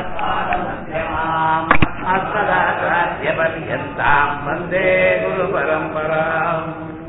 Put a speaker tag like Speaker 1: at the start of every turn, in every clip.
Speaker 1: अस्मदाचार्यमध्यमाम् अस्मदाचार्यपर्यन्ताम् वन्दे गुरुपरम्पराम्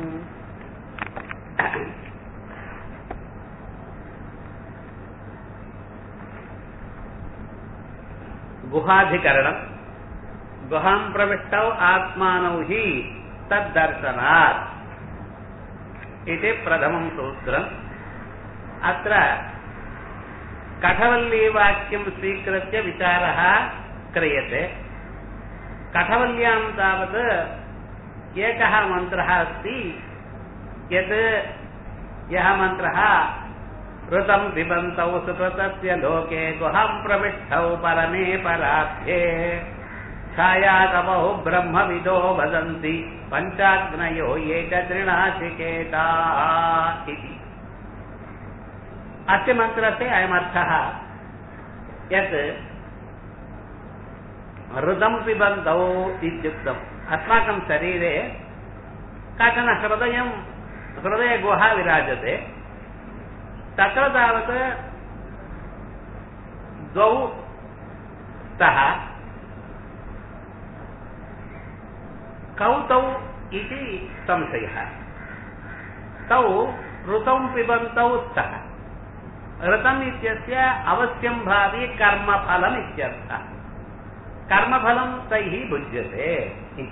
Speaker 1: गुहाधिकरणम् गुहाम् प्रविष्टौ आत्मानौ हि तद्दर्शनात् इति प्रथमम् सूत्रम् अत्र कठवल्लीवाक्यम् स्वीकृत्य विचारः क्रियते कठवल्याम् तावत् एकः मन्त्रः अस्ति यत् यः मन्त्रः ऋतम् पिबन्तौ सुकृतस्य लोके गुहम् प्रविष्टौ परमे पराध्ये छायातपौ ब्रह्मविदो वदन्ति पञ्चाग्नयो ये च तृणाचिकेताः इति अस्य मन्त्रस्य अयमर्थः यत् ऋतम् पिबन्तौ इत्युक्तम् अस्माकं शरीरे कथन हृदयं हृदयगुहा विराजते तत्र तावत् द्वौ स्तः कौ तौ इति संशयः तौ ऋतौ पिबन्तौ स्तः ऋतम् इत्यस्य अवश्यं भावि कर्मफलम् इत्यर्थः कर्मफलं तैः भुज्यते इति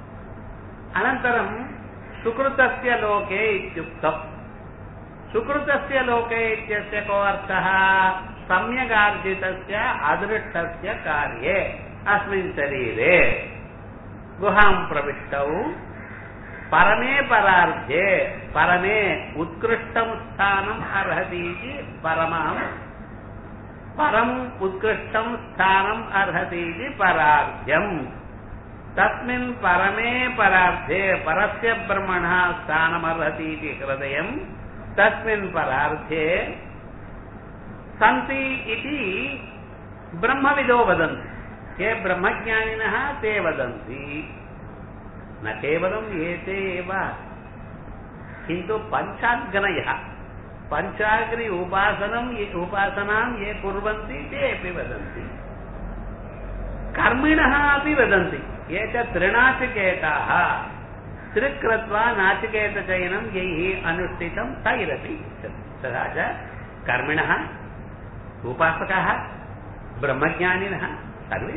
Speaker 1: अनन्तरं सुकृतस्य लोके इत्युक्तम् सुकृतस्य लोके इत्यस्य को अर्थः सम्यगार्जितस्य अदृष्टस्य कार्ये अस्मिन् शरीरे गुहां प्रविष्टौ परमे परार्थे परमे उत्कृष्टं स्थानम् अर्हति इति परमां परम् उत्कृष्टं स्थानम् अर्हति इति परार्ध्यम् तस्मिन् परमे परार्थे परस्य ब्रह्मणः स्थानमर्हति इति हृदयम् तस्मिन् परार्थे सन्ति इति ब्रह्मविदो वदन्ति ये ब्रह्मज्ञानिनः ते वदन्ति न केवलम् एते एव किन्तु पञ्चाग्नयः पञ्चाग्नि उपासनं ये उपासनां ये कुर्वन्ति ते अपि वदन्ति कर्मिणः अपि वदन्ति ये च त्रिनाचिकेताः त्रिकृत्वा नाचिकेतचयनं यैः अनुष्ठितं तैरपि तथा च कर्मिणः उपासकाः ब्रह्मज्ञानिनः सर्वे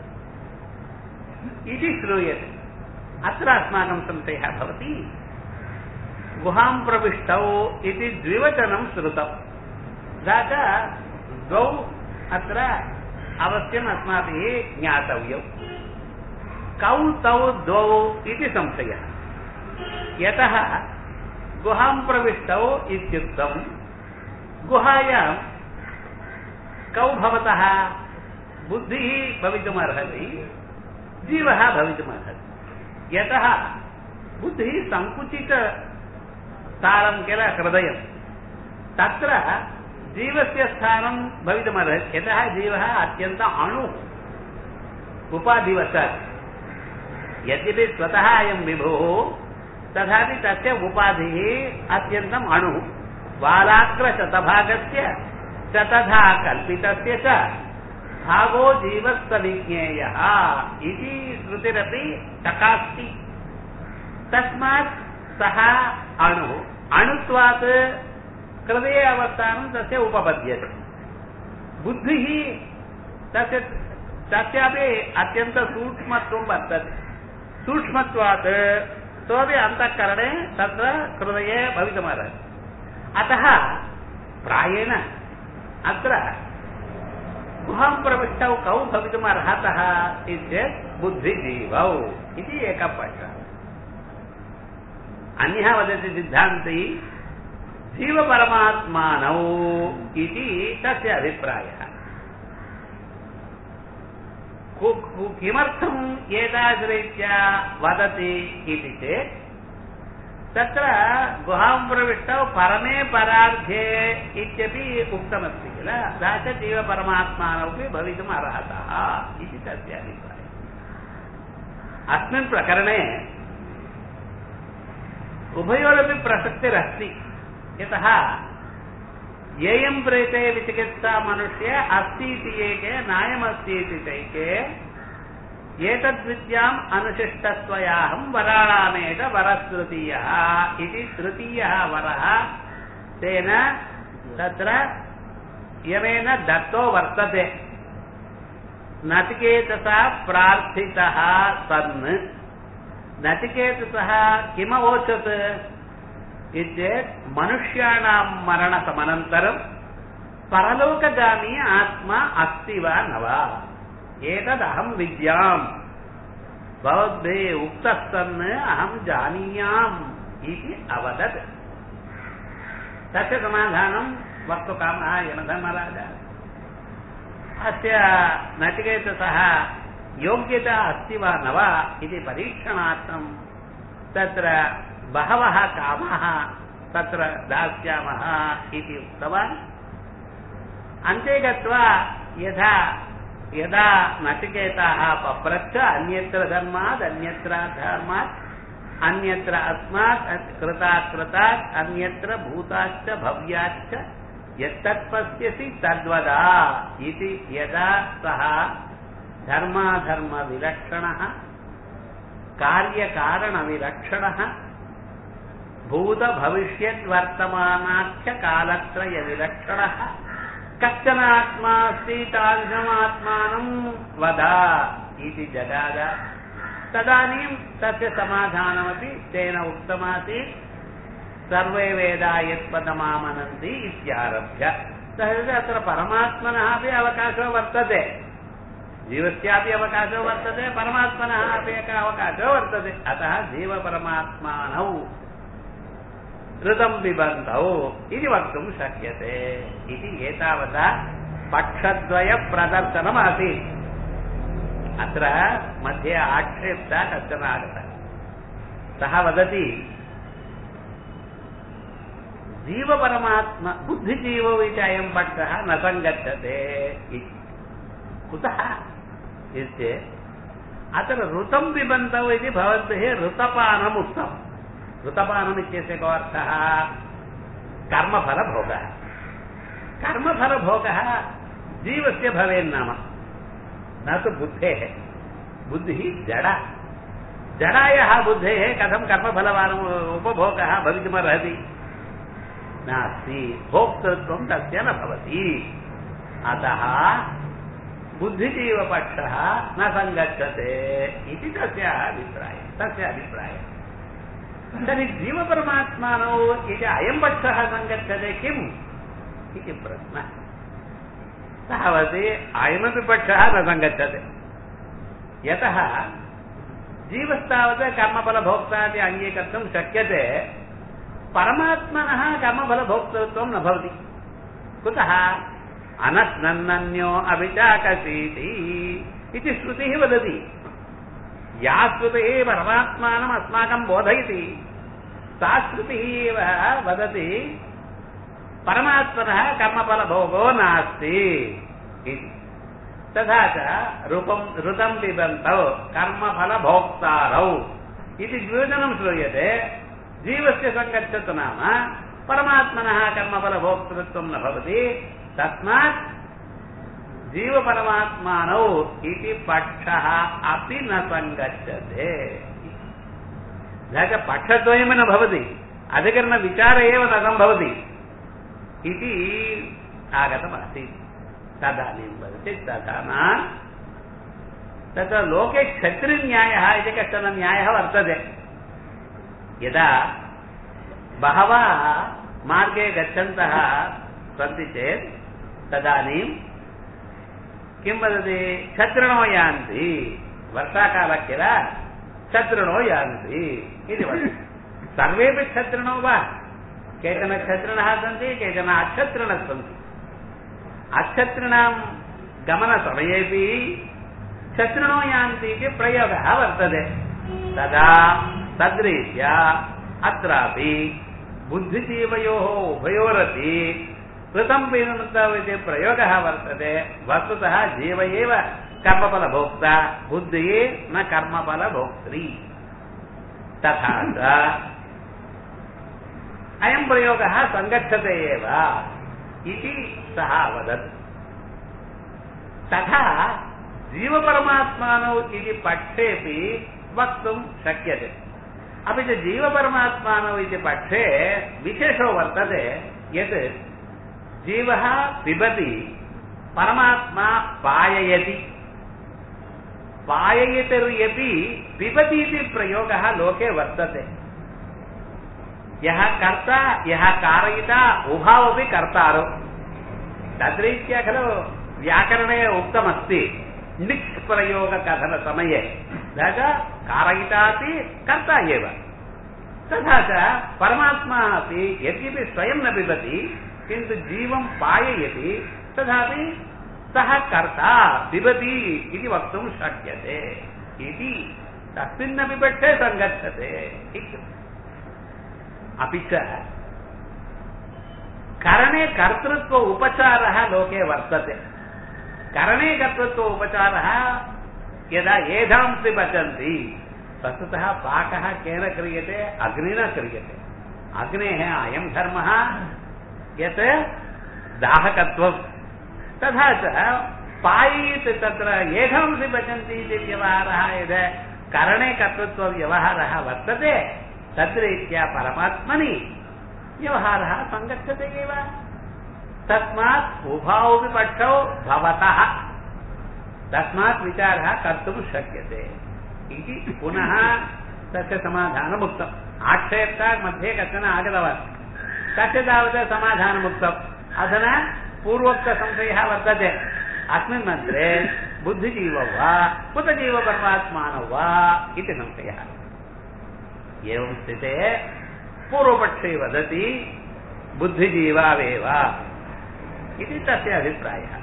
Speaker 1: वदन्ति इति श्रूयते अत्र अस्माकं संशयः भवति गुहां प्रविष्टौ इति द्विवचनं श्रुतम् तथा च द्वौ अत्र अवश्यम् अस्माभिः ज्ञातव्यौ कौ तौ द्वौ इति संशयः यतः गुहां प्रविष्टौ इत्युक्तं गुहायां कौ भवतः बुद्धिः भवितुमर्हति जीवः भवितुमर्हति यतः बुद्धिः सङ्कुचितस्थानं किल हृदयं तत्र जीवस्य स्थानं भवितुमर्हति यतः जीवः अत्यन्त अणुः उपाधिवशात् यद्यपि स्वतः अयं विभुः तथापि तस्य उपाधिः अत्यन्तम् अणुः बालाग्रशतभागस्य शतधा कल्पितस्य च भागो जीवस्तविज्ञेयः इति श्रुतिरपि चकास्ति तस्मात् सः अणुः अणुत्वात् हृदये अवस्थानं तस्य उपपद्यते बुद्धिः तस्य तस्यापि अत्यन्तसूक्ष्मत्वं वर्तते सूक्ष्मत्वात् सोऽपि अन्तःकरणे तत्र हृदये भवितुमर्हति अतः प्रायेण अत्र गुहां प्रविष्टौ कौ भवितुमर्हतः इत्येत् बुद्धिजीवौ इति एकः पक्षः अन्यः वदति सिद्धान्ती जीवपरमात्मानौ इति तस्य अभिप्रायः किमर्थम् एतादृरीत्या वदति इति चेत् तत्र गुहां प्रविष्टौ परमे परार्थे इत्यपि उक्तमस्ति किल सः च जीवपरमात्मानोपि भवितुम् अर्हतः इति तस्य अभिप्रायः अस्मिन् प्रकरणे उभयोरपि प्रसक्तिरस्ति यतः ఏయం ప్రేతే విచికిత్సా మనుష్య అస్తి ఏకే నాయమస్తి చైకే ఏతద్విద్యాం అనుశిష్టత్వయాహం వరాళామేట వరతృతీయ ఇది తృతీయ వర తేన తత్ర యమేన దత్తో వర్తతే నచికేతస ప్రార్థిత సన్ నచికేతస కిమవోచత్ ఇచ్చేత్ మనుష్యాణం మరణ సమనంతరం పరలోకగామి ఆత్మ అస్తి వా నవా ఏతదహం విద్యాం భవద్భే ఉక్తస్తన్ అహం జానీయాం ఇది అవదత్ తస్య సమాధానం వక్తుకామः యమధర్మరాజా अस्य नचिकेतसः योग्यता अस्ति वा न वा इति परीक्षणार्थं तत्र बहवः कामाः तत्र दास्यामः इति उक्तवान् अन्ते गत्वा यथा यदा नचिकेताः पप्रच्छ अन्यत्र धर्मात् अन्यत्र धर्मात् अन्यत्र अस्मात् कृतात् कृतात् अन्यत्र भूताश्च भव्याश्च यत्तत्पश्यसि तद्वदा इति यदा सः धर्माधर्मविलक्षणः कार्यकारणविलक्षणः भूतभविष्यद्वर्तमानाख्यकालत्रयविलक्षणः कश्चन आत्मा अस्ति तादृशमात्मानं वद इति जगाद तदानीं तस्य समाधानमपि तेन उक्तमासीत् सर्वे वेदा यत्पदमामनन्ति इत्यारभ्य तस्य अत्र परमात्मनः अपि अवकाशो वर्तते जीवस्यापि अवकाशो वर्तते परमात्मनः अपि एकः अवकाशो वर्तते अतः जीवपरमात्मानौ ऋतं पिबन्तौ इति वक्तुं शक्यते इति एतावता पक्षद्वयप्रदर्शनमासीत् अत्र मध्ये आक्षेप्ता कश्चन आगतः सः वदति जीवपरमात्मा बुद्धिजीवौ इति अयं पक्षः न सङ्गच्छते इति कुतः इत्येत् अत्र ऋतं पिबन्तौ इति भवद्भिः ऋतपानम् उक्तम् ऋतपानम् इत्यस्य को अर्थः कर्मफलभोगः कर्मफलभोगः जीवस्य भवेन्नाम न तु बुद्धेः बुद्धिः जडा जडायाः बुद्धेः कथं कर्मफलवानम् उपभोगः भवितुमर्हति नास्ति भोक्तृत्वं तस्य न भवति अतः बुद्धिजीवपक्षः न सङ्गच्छते इति तस्य अभिप्रायः तस्य अभिप्रायः तर्हि जीवपरमात्मानौ इति अयं पक्षः सङ्गच्छते किम् इति प्रश्नः सः वदति अयमपि पक्षः न सङ्गच्छते यतः जीवस्तावत् कर्मफलभोक्ता इति अङ्गीकर्तुं शक्यते परमात्मनः कर्मफलभोक्तृत्वं न भवति कुतः अनश्नन्नन्यो अभिचाकसीति इति श्रुतिः वदति या श्रुतिः परमात्मानम् अस्माकं बोधयति सा श्रुतिः एव वदति परमात्मनः कर्मफलभोगो नास्ति इति तथा च रूपं ऋतं पिबन्तौ कर्मफलभोक्तारौ इति द्विवचनं श्रूयते जीवस्य सङ्गच्छतु नाम परमात्मनः कर्मफलभोक्तृत्वं न भवति तस्मात् जीवपरमात्मानौ इति पक्षः अपि न सङ्गच्छते च पक्षद्वयं न भवति अधिकरणविचार एव न सम्भवति इति आगतमासीत् तदानीं वदति तथा न तत्र लोके क्षत्रिन्यायः इति कश्चन न्यायः वर्तते यदा बहवः मार्गे गच्छन्तः सन्ति चेत् तदानीं किं वदति छत्रिणो यान्ति वर्षाकालः किल छत्रिणो यान्ति इति वदति सर्वेपि छत्रिणो वा केचन छत्रिणः सन्ति केचन अक्षत्रिणः सन्ति अक्षत्रिणां गमनसमयेपि छत्रिणो यान्ति इति प्रयोगः वर्तते तदा तद्रीत्या अत्रापि बुद्धिजीवयोः उभयोरपि कृतं पिनन्तव् इति प्रयोगः वर्तते वस्तुतः जीव एव कर्मफलभोक्ता बुद्धिः न कर्मफलभोक्त्री तथा च अयं प्रयोगः सङ्गच्छते एव इति सः अवदत् तथा जीवपरमात्मानौ इति पक्षेऽपि वक्तुं शक्यते अपि च जीवपरमात्मानौ इति पक्षे विशेषो वर्तते यत् जीवः पिबति परमात्मा पाययति पाययतिर्यपि पिबति इति प्रयोगः लोके वर्तते यः कर्ता यः कारयिता उभावपि कर्तारौ तद्रीत्या खलु व्याकरणे उक्तमस्ति निक् प्रयोगकथनसमये तदा कारयितापि कर्ता एव तथा च परमात्मा अपि यद्यपि स्वयं न पिबति किन्तु जीवं पाययति तथापि सः कर्ता पिबति इति वक्तुं शक्यते इति तस्मिन्नपि पक्षे सङ्गच्छते अपि च करणे कर्तृत्व उपचारः लोके वर्तते करणे कर्तृत्व उपचारः यदा एधांसि पचन्ति वस्तुतः पाकः केन क्रियते अग्निना क्रियते अग्नेः अयं धर्मः यत् दाहकत्वम् तथा च पायीत् तत्र एधांसि पचन्ति इति व्यवहारः यद् करणे कर्तृत्वव्यवहारः वर्तते तद्रीत्या परमात्मनि व्यवहारः सङ्गच्छते एव तस्मात् उभावपि पक्षौ भवतः तस्मात् विचारः कर्तुं शक्यते इति पुनः तस्य समाधानमुक्तम् आक्षेप्तात् मध्ये कश्चन आगतवान् तस्य तावत् समाधानमुक्तम् अधुना पूर्वोक्तसंशयः वर्तते अस्मिन् मन्त्रे बुद्धिजीवौ वा उत जीवपरमात्मानौ वा इति संशयः एवं स्थिते पूर्वपक्षे वदति बुद्धिजीवावेव इति तस्य अभिप्रायः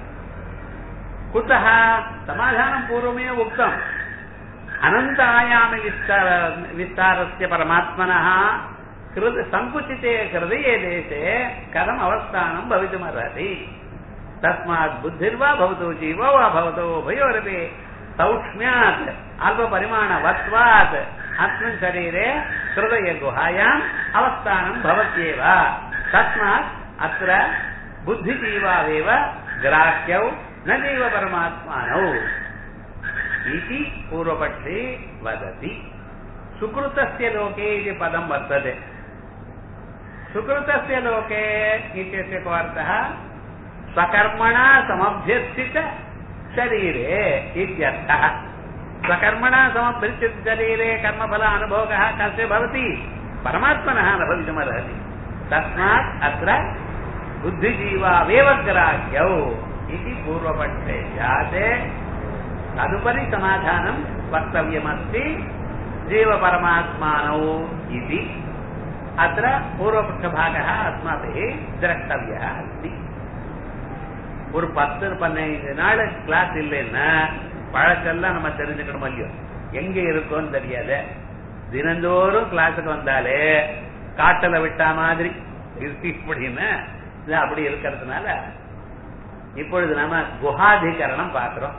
Speaker 1: कुतः समाधानं पूर्वमेव उक्तम् अनन्त आयामि विस्तार विस्तारस्य परमात्मनः कृत सङ्कुचिते हृदये देशे कथम् अवस्थानं भवितुमर्हति तस्मात् बुद्धिर्वा भवतु जीवो वा भवतु उभयोरपि सौक्ष्म्यात् अल्पपरिमाणवत्वात् अस्मिन् शरीरे हृदयगुहायाम् अवस्थानं भवत्येव तस्मात् अत्र बुद्धिजीवावेव ग्राह्यौ न जीवपरमात्मानौ इति पूर्वपक्षे वदति सुकृतस्य लोके इति पदं वर्तते सुकृतस्य लोके इत्यस्य को अर्थः स्वकर्मणा समभ्यर्थित शरीरे इत्यर्थः स्वकर्मणा समभ्यर्थित शरीरे कर्मफल अनुभोगः कस्य भवति परमात्मनः न भवितुमर्हति तस्मात् अत्र बुद्धिजीवावेव ग्राह्यौ इति पूर्वपक्षे जाते तदुपरि समाधानं वक्तव्यमस्ति जीवपरमात्मानौ इति अत्र पूर्वपक्षभागः अस्माभिः द्रष्टव्यः अस्ति ஒரு பத்து பதினைந்து நாள் கிளாஸ் இல்லைன்னா பழக்கெல்லாம் நம்ம தெரிஞ்சுக்கணும் இல்லையோ எங்க இருக்கோம்னு தெரியாத தினந்தோறும் கிளாஸுக்கு வந்தாலே காட்டல விட்டா மாதிரி இப்படின்னு இது அப்படி இருக்கிறதுனால இப்பொழுது நாம குஹாதிகரணம் பார்க்கிறோம்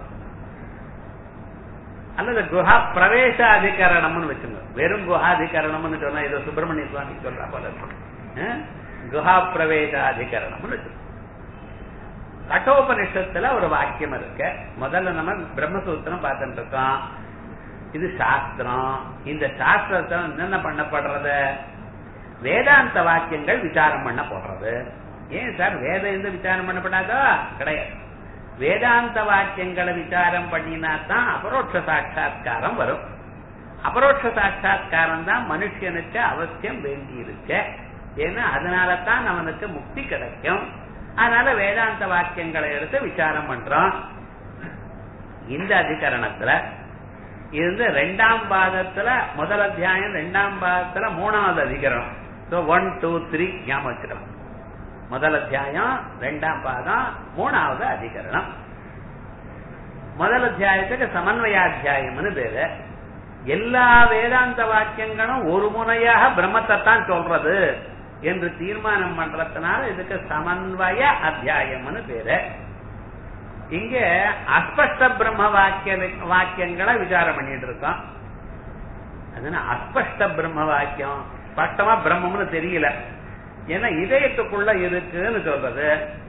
Speaker 1: அல்லது குஹா பிரவேசாதிகரணம்னு வச்சுங்க வெறும் குஹாதிகரணம்னு சொன்னா ஏதோ சுப்பிரமணிய சுவாமி சொல்றா போல இருக்கு. குஹா பிரவேசாதிகரணம்னு வச்சுக்கோங்க கட்டோபனிஷத்துல ஒரு வாக்கியம் இருக்கு முதல்ல நம்ம பிரம்மசூத்திரம் பார்த்துட்டு இருக்கோம் இது சாஸ்திரம் இந்த சாஸ்திரத்தை என்னென்ன பண்ணப்படுறது வேதாந்த வாக்கியங்கள் விசாரம் பண்ண போடுறது ஏன் சார் வேதம் எந்த விசாரம் பண்ணப்படாதோ கிடையாது வேதாந்த வாக்கியங்களை விசாரம் பண்ணினா தான் அபரோட்ச சாட்சா்காரம் வரும் அபரோட்ச சாட்சா்காரம் தான் மனுஷனுக்கு அவசியம் வேண்டி இருக்கு ஏன்னா அதனால தான் அவனுக்கு முக்தி கிடைக்கும் அதனால வேதாந்த வாக்கியங்களை எடுத்து விசாரம் பண்றோம் இந்த அதிகரணத்துல இருந்து ரெண்டாம் பாதத்துல முதல் அத்தியாயம் ரெண்டாம் பாதத்துல மூணாவது அதிகரணம் ஸோ ஒன் டூ த்ரீ ஞாபகம் வச்சுக்கலாம் முதல் அத்தியாயம் ரெண்டாம் பாதம் மூணாவது அதிகரணம் முதல் அத்தியாயத்துக்கு சமன்வயாத்தியாயம்னு பேரு எல்லா வேதாந்த வாக்கியங்களும் ஒரு முனையாக பிரம்மத்தை தான் சொல்றது என்று தீர்மானம் பண்றதுனால இதுக்கு சமன்வய அத்தியாயம்னு பேரு இங்க அஸ்பஷ்ட பிரம்ம வாக்கிய வாக்கியங்களை விசாரம் பண்ணிட்டு இருக்கோம் அதனால அஸ்பஷ்ட பிரம்ம வாக்கியம் ஸ்பஷ்டமா பிரம்மம்னு தெரியல ஏன்னா இதயத்துக்குள்ள இருக்குன்னு சொல்றது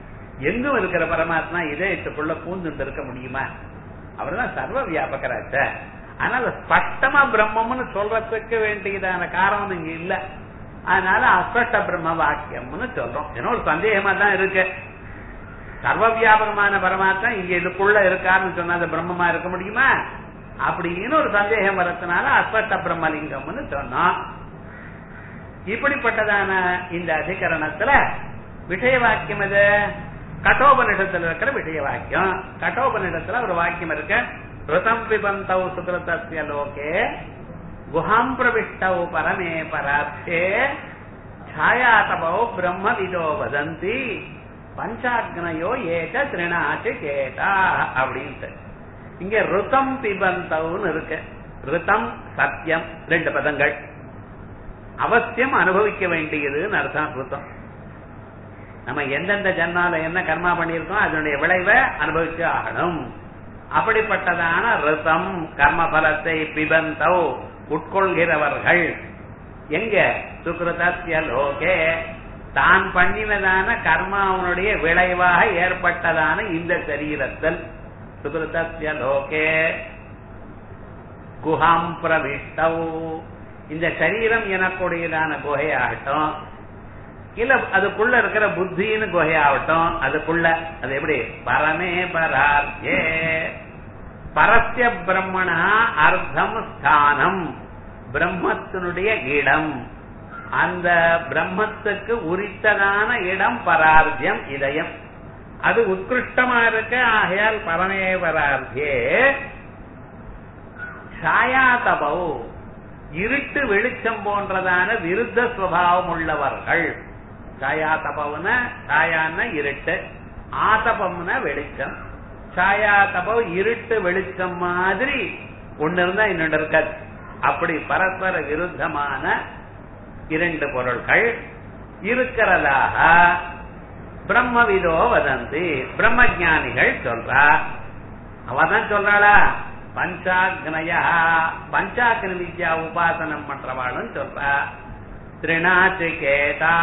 Speaker 1: எங்கும் இருக்கிற பரமாத்மா இதயத்துக்குள்ள பூந்துட்டு இருக்க முடியுமா அவர்தான் சர்வ வியாபகராச்ச ஆனால் ஸ்பஷ்டமா பிரம்மம்னு சொல்றதுக்கு வேண்டியதான காரணம் இங்க இல்ல அதனால அஸ்பஷ்ட பிரம்ம வாக்கியம்னு சொல்றோம் ஏன்னா ஒரு சந்தேகமா தான் இருக்கு சர்வ வியாபகமான பரமாத்மா இங்க இதுக்குள்ள இருக்காருன்னு சொன்னா அது பிரம்மமா இருக்க முடியுமா அப்படின்னு ஒரு சந்தேகம் வரதுனால அஸ்பஷ்ட பிரம்மலிங்கம்னு சொன்னோம் இப்படிப்பட்டதான இந்த அதிகரணத்துல விஷய வாக்கியம் இது கட்டோபனிடத்துல இருக்கிற விஷய வாக்கியம் கட்டோபனிடத்துல ஒரு வாக்கியம் இருக்கு ருதம் பிபந்தௌ சுகிருதஸ்ய லோகே குஹாம் பிரவிஷ்டௌ பரமே பரார்த்தே ಛಾಯಾತಪೌ ಬ್ರಹ್ಮವಿದೋ ವದಂತಿ பஞ்சாக்னயோ ஏக திருநாச்சு கேட்டா அப்படின்ட்டு இங்க ருதம் பிபந்தவுன்னு இருக்கு ருதம் சத்தியம் ரெண்டு பதங்கள் அவசியம் அனுபவிக்க வேண்டியதுன்னு அர்த்தம் ருத்தம் நம்ம எந்தெந்த ஜன்மால என்ன கர்மா பண்ணியிருக்கோம் அதனுடைய விளைவை அனுபவிச்சு ஆகணும் அப்படிப்பட்டதான ரிதம் கர்ம பலத்தை பிபந்தௌ உட்கொள்கிறவர்கள் எங்க சுக்ரதஸ்ய லோகே தான் பண்ணினதான கர்மாவனுடைய விளைவாக ஏற்பட்டதான இந்த சரீரத்தில் சுகிருதஸ்ய லோகே குஹாம் பிரவிஷ்டௌ இந்த சரீரம் எனக்கூடியதான குகையாகட்டும் இல்ல அதுக்குள்ள இருக்கிற புத்தின்னு குகையாகட்டும் அதுக்குள்ள அது எப்படி பரமே பரார்த்தே பரஸ்ய பிரம்மணா அர்த்தம் ஸ்தானம் பிரம்மத்தினுடைய இடம் அந்த பிரம்மத்துக்கு உரித்ததான இடம் பரார்த்தியம் இதயம் அது உத்கிருஷ்டமா இருக்க ஆகையால் பரமே பரார்த்தியே சாயாதபௌ இருட்டு வெளிச்சம் போன்றதான விருத்த சுவாவம் உள்ளவர்கள் சாயாதபவுன சாயான இருட்டு ஆதபம்னா வெளிச்சம் சாயாதபவ் இருட்டு வெளிச்சம் மாதிரி ஒண்ணு இருந்தா இன்னொன்று இருக்காது அப்படி பரஸ்பர விருத்தமான இரண்டு பொருட்கள் இருக்கிறதாக பிரம்மவிதோ வதந்தி பிரம்ம ஜானிகள் சொல்றா அவதான் சொல்றாளா பஞ்சாக்னயா பஞ்சாக்னி வித்யா உபாசனம் பண்றவாளும் சொல்றா திருநாச்சிகேதா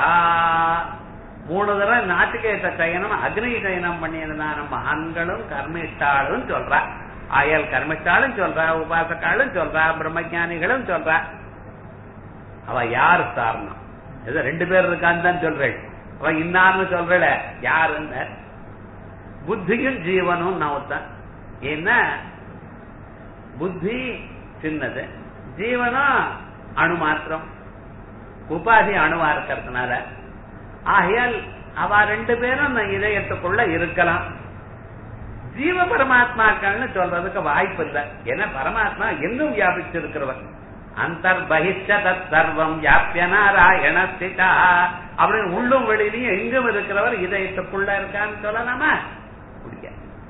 Speaker 1: மூணு தடவை நாச்சிகேத சயனம் அக்னி சயனம் பண்ணியிருந்தான மகான்களும் கர்மிஷ்டாலும் சொல்றா ஆயல் கர்மிஷ்டாலும் சொல்றா உபாசக்காலும் சொல்றா பிரம்மஜானிகளும் சொல்றா அவ யார் சாரணம் ஏதோ ரெண்டு பேர் இருக்கான்னு தான் சொல்றேன் அவ இன்னார்னு சொல்றல யாருன்னு புத்தியும் ஜீவனும் நான் தான் ஏன்னா புத்தி சின்னது ஜீவனும் அணு மாத்திரம் உபாதி அணுவா இருக்கிறதுனால ஆகையால் அவ ரெண்டு பேரும் இதயத்துக்குள்ள இருக்கலாம் ஜீவ பரமாத்மாக்கள்னு சொல்றதுக்கு வாய்ப்பு இல்லை ஏன்னா பரமாத்மா எங்கும் வியாபிச்சிருக்கிறவர் அந்தர்பகிஷ்ட தத் சர்வம் வியாபிய நாராயண ஸ்திதா அப்படின்னு உள்ளும் வெளியிலையும் எங்கும் இருக்கிறவர் இதயத்துக்குள்ள இருக்கான்னு சொல்லலாமா முடியாது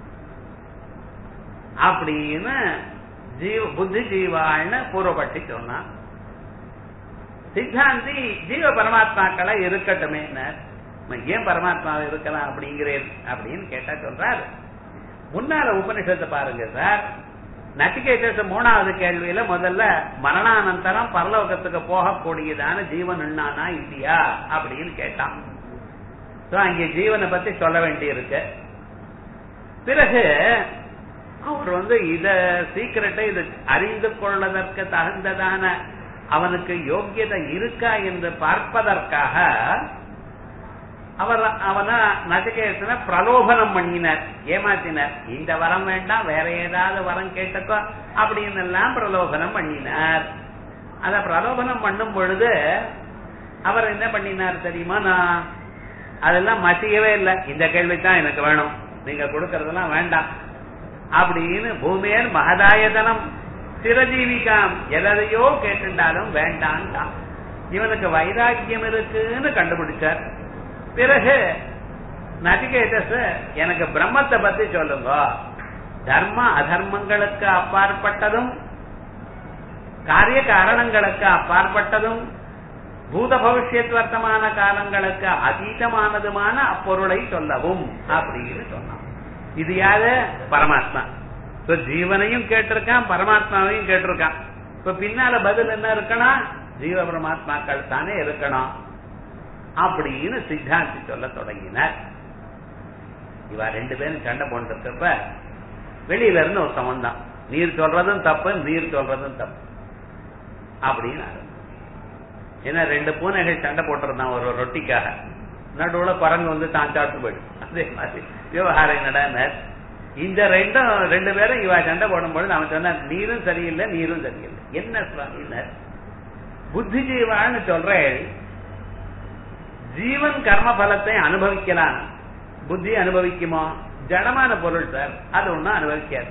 Speaker 1: அப்படின்னு ஜீவ புத்தி ஜீவான்னு பூர்வப்பட்டி சொன்னான் சித்தாந்தி ஜீவ பரமாத்மாக்களை இருக்கட்டுமே ஏன் பரமாத்மாவை இருக்கலாம் அப்படிங்கிறேன் அப்படின்னு கேட்டா சொல்றாரு முன்னால உபனிஷத்தை பாருங்க சார் நச்சிகேதச மூணாவது கேள்வியில முதல்ல மரணானந்தரம் பரலோகத்துக்கு போகக்கூடியதான ஜீவன் என்னானா இல்லையா அப்படின்னு கேட்டான் அங்கே ஜீவனை பத்தி சொல்ல வேண்டி இருக்கு பிறகு அவர் வந்து இத சீக்கிரட்டை இது அறிந்து கொள்வதற்கு தகுந்ததான அவனுக்கு யோக்கியதை இருக்கா என்று பார்ப்பதற்காக அவர் அவன நஜகேசன பிரலோபனம் பண்ணினார் ஏமாத்தினார் இந்த வரம் வேண்டாம் வேற ஏதாவது வரம் கேட்டுக்கோ அப்படின்னு எல்லாம் பிரலோபனம் பண்ணினார் அத பிரலோபனம் பண்ணும் பொழுது அவர் என்ன பண்ணினார் தெரியுமா நான் அதெல்லாம் மசியவே இல்லை இந்த கேள்வி தான் எனக்கு வேணும் நீங்க கொடுக்கறதெல்லாம் வேண்டாம் அப்படின்னு பூமியர் மகதாயதனம் சிரஜீவிகாம் எதையோ கேட்டுட்டாலும் வேண்டான்டான் இவனுக்கு வைராக்கியம் இருக்குன்னு கண்டுபிடிச்சார் பிறகு நதிகேதஸ் எனக்கு பிரம்மத்தை பத்தி சொல்லுங்க தர்ம அதர்மங்களுக்கு அப்பாற்பட்டதும் காரிய காரணங்களுக்கு அப்பாற்பட்டதும் பூத பவிஷ்யத் வர்த்தமான காலங்களுக்கு அதீதமானதுமான அப்பொருளை சொல்லவும் அப்படின்னு சொன்னான் இது யாரு பரமாத்மா இப்ப ஜீவனையும் கேட்டிருக்கான் பரமாத்மாவையும் கேட்டிருக்கான் இப்ப பின்னால பதில் என்ன இருக்கணும் ஜீவ பரமாத்மாக்கள் தானே இருக்கணும் அப்படின்னு சித்தாந்தி சொல்ல தொடங்கினார் இவ ரெண்டு பேரும் சண்டை போட்டுருக்கப்ப வெளியில இருந்து ஒருத்தன் வந்தான் நீர் சொல்றதும் தப்பு நீர் சொல்றதும் தப்பு அப்படின்னு ஆரம்பிச்சான். ஏன்னா ரெண்டு பூனைகள் சண்டை போட்டிருந்தான் ஒரு ரொட்டிக்காக நடுவுல குரங்கு வந்து தான் சாப்பிட்டு போயிடும் அதே மாதிரி விவகாரம் என்னடா இந்த ரெண்டும் ரெண்டு பேரும் இவ சண்டை போடும்பொழுது அவன் சொன்னான் நீரும் சரியில்லை நீரும் சரியில்லை என்ன சுவாமினர் புத்தி ஜீவான்னு சொல்றேன் ஜீவன் கர்ம பலத்தை அனுபவிக்கலாம் புத்தி அனுபவிக்குமோ ஜடமான பொருள் சார் அது ஒண்ணும் அனுபவிக்காது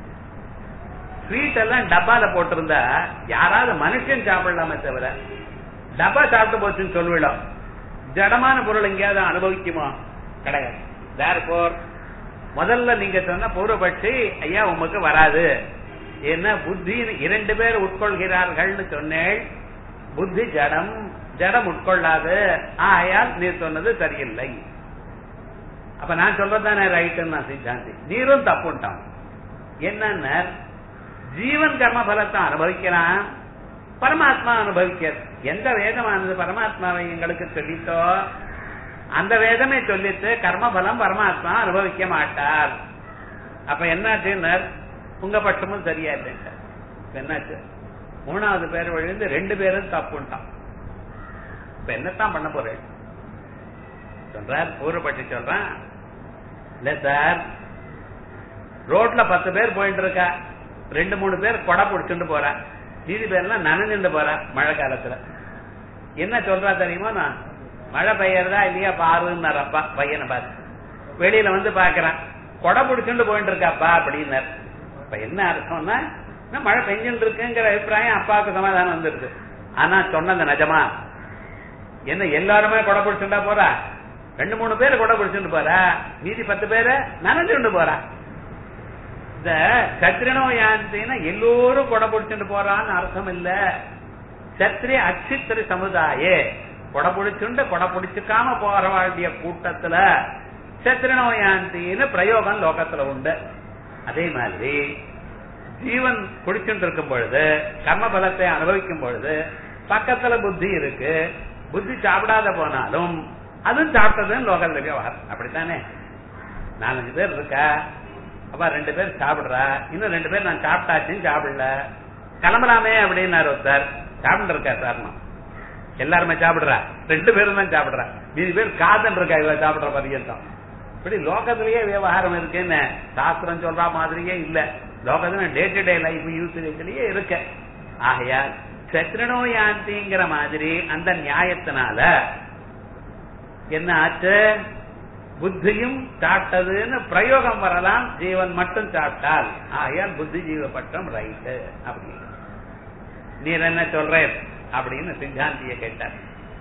Speaker 1: ஸ்வீட் எல்லாம் டப்பால போட்டிருந்தா யாராவது மனுஷன் சாப்பிடலாமே தவிர டப்பா சாப்பிட்டு போச்சுன்னு சொல்லிவிடும் ஜடமான பொருள் எங்கேயாவது அனுபவிக்குமா கிடையாது தேர்போர் முதல்ல நீங்க சொன்ன பூர்வபட்சி ஐயா உமக்கு வராது என்ன புத்தி இரண்டு பேர் உட்கொள்கிறார்கள்னு சொன்னேன் புத்தி ஜடம் ஜடம் உட்கொள்ளாது ஆயால் நீ சொன்னது சரியில்லை அப்ப நான் சொல்றதானே ரைட்டுன்னு நான் சித்தாந்தி நீரும் தப்புட்டான் என்னன்னா ஜீவன் கர்ம பலத்தை அனுபவிக்கிறான் பரமாத்மா அனுபவிக்கிறது எந்த வேதமானது பரமாத்மாவை எங்களுக்கு சொல்லித்தோ அந்த வேதமே சொல்லிட்டு கர்மபலம் பரமாத்மா அனுபவிக்க மாட்டார் அப்ப என்னாச்சுன்னு உங்க பட்சமும் சரியா இல்லைங்க என்னாச்சு மூணாவது பேர் விழுந்து ரெண்டு பேரும் தப்புட்டான் இப்ப என்னத்தான் பண்ண போறேன் சொல்றார் பூர்வப்பட்டி சொல்றான் இல்ல சார் ரோட்ல பத்து பேர் போயிட்டு இருக்கா ரெண்டு மூணு பேர் கொடை பிடிச்சுட்டு போறா மீதி பேர்லாம் நனைஞ்சுட்டு போறா மழை காலத்துல என்ன சொல்றா தெரியுமா நான் மழை பெய்யறதா இல்லையா பாருன்னு அப்பா பையனை பார்த்து வெளியில வந்து பாக்குறான் கொடை பிடிச்சுட்டு போயிட்டு இருக்காப்பா அப்படின்னார் இப்ப என்ன அர்த்தம்னா நான் மழை பெஞ்சுட்டு இருக்குங்கிற அபிப்பிராயம் அப்பாவுக்கு சமாதானம் வந்துருக்கு ஆனா சொன்னது நிஜமா என்ன எல்லாருமே கொடை பிடிச்சுட்டா போறா ரெண்டு மூணு பேர் கொடை பிடிச்சுட்டு போறா மீதி பத்து பேரு நனைஞ்சுட்டு போறா இந்த சத்திரனோ யாந்தினா எல்லோரும் கொடை பிடிச்சுட்டு போறான்னு அர்த்தம் இல்ல சத்திரிய அச்சித்திர சமுதாயே கொடை பிடிச்சுண்டு கொடை பிடிச்சுக்காம போற வேண்டிய கூட்டத்துல சத்திரனோ யாந்தின்னு பிரயோகம் லோகத்துல உண்டு அதே மாதிரி ஜீவன் குடிச்சுட்டு இருக்கும் பொழுது கர்ம பலத்தை அனுபவிக்கும் பொழுது பக்கத்துல புத்தி இருக்கு புத்தி சாப்பிடாத போனாலும் அதுவும் சாப்பிட்டதுன்னு லோகத்துல விவகாரம் அப்படித்தானே நாலஞ்சு பேர் இருக்கா அப்ப ரெண்டு பேர் சாப்பிடுறா இன்னும் ரெண்டு பேர் நான் சாப்பிட்டாச்சுன்னு சாப்பிடல கிளம்பலாமே அப்படின்னாரு ஒருத்தர் சாப்பிட்டு இருக்கா சார் நான் எல்லாருமே சாப்பிடுறா ரெண்டு பேரும் தான் சாப்பிடுறா மீதி பேர் காதல் இருக்கா இவ சாப்பிடுற பரியந்தம் இப்படி லோகத்திலேயே விவகாரம் இருக்குன்னு சாஸ்திரம் சொல்ற மாதிரியே இல்ல லோகத்துல டே டு டே லைஃப் யூஸ்லயே இருக்க ஆகையால் சத்ரனோயாந்திங்கிற மாதிரி அந்த நியாயத்தினால என்ன ஆச்சு புத்தியும் சாப்பிட்டதுன்னு பிரயோகம் வரலாம் ஜீவன் மட்டும் சாப்பிட்டால் ஆகையால் புத்தி ஜீவ பட்டம் ரைட்டு அப்படி நீர் என்ன சொல்ற அப்படின்னு சித்தாந்திய கேட்டார்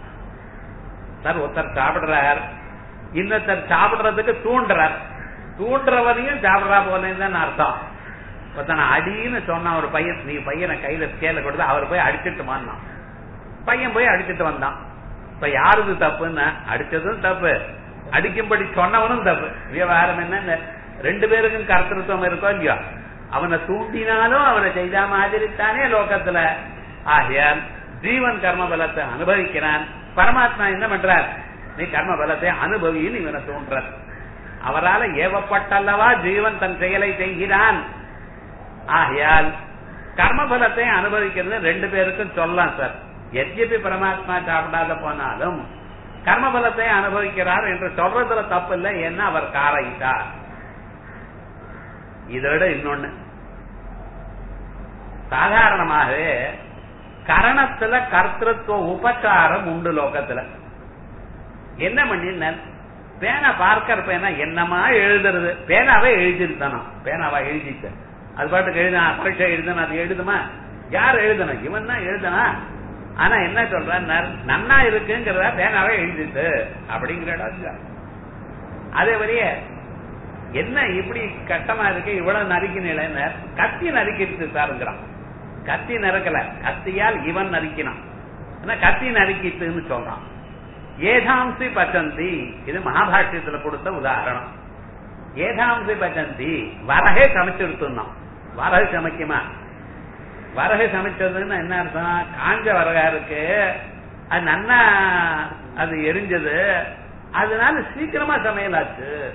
Speaker 1: சார் ஒருத்தர் சாப்பிடுறார் இன்னொருத்தர் சாப்பிடுறதுக்கு தூண்டுறார் தூண்டுறவரையும் சாப்பிடுறா போலேன்னு அர்த்தம் ஒருத்தனை அடின்னு சொன்ன ஒரு பையன் நீ பையனை கையில ஸ்கேல கொடுத்து அவர் போய் அடிச்சிட்டு வந்தான் பையன் போய் அடிச்சிட்டு வந்தான் இப்ப யாருது தப்புன்னு அடிச்சதும் தப்பு அடிக்கும்படி சொன்னவனும் தப்பு விவகாரம் என்ன ரெண்டு பேருக்கும் கர்த்தத்துவம் இருக்கோ இல்லையோ அவனை தூண்டினாலும் அவனை செய்த மாதிரி தானே லோகத்துல ஆகையால் ஜீவன் கர்ம பலத்தை அனுபவிக்கிறான் பரமாத்மா என்ன பண்றார் நீ கர்ம பலத்தை அனுபவின்னு இவனை தூண்டுறார் அவரால் ஏவப்பட்டல்லவா ஜீவன் தன் செயலை செய்கிறான் ஆகையால் கர்மபலத்தை அனுபவிக்கிறது ரெண்டு பேருக்கும் சொல்லலாம் சார் எத்யபி பரமாத்மா சாப்பிடாத போனாலும் கர்மபலத்தை அனுபவிக்கிறார் என்று சொல்றதுல தப்பு இல்லை என்ன அவர் காரையிட்டார் இதோட இன்னொன்னு சாதாரணமாகவே கரணத்துல கர்த்தத்துவ உபச்சாரம் உண்டு லோகத்துல என்ன பண்ணின பேனா பார்க்கற பேனா என்னமா எழுதுறது பேனாவே எழுதிருத்தானா பேனாவா எழுதிட்டு அது பாட்டுக்கு எழுதினா பரீட்சை எழுதுனா அது எழுதுமா யார் எழுதணும் இவன் தான் எழுதனா ஆனா என்ன சொல்றான் நன்னா இருக்குங்கிறத பேனாவே எழுதிட்டு அப்படிங்கிற இடம் அதே மாதிரியே என்ன இப்படி கட்டமா இருக்கு இவ்வளவு நறுக்கின கத்தி நறுக்கிட்டு சாருங்கிறான் கத்தி நறுக்கல கத்தியால் இவன் நறுக்கினான் ஆனா கத்தி நறுக்கிட்டுன்னு சொல்றான் ஏதாம்சி பச்சந்தி இது மகாபாஷ்யத்துல கொடுத்த உதாரணம் ஏதாம்சி பச்சந்தி வரகே சமைச்சிருத்துனான் வரகு சமைக்குமா வரகு சமைச்சதுன்னு என்ன அர்த்தம் காஞ்ச வரகா இருக்கு அது நன்னா அது எரிஞ்சது அதனால சீக்கிரமா சமையலாச்சு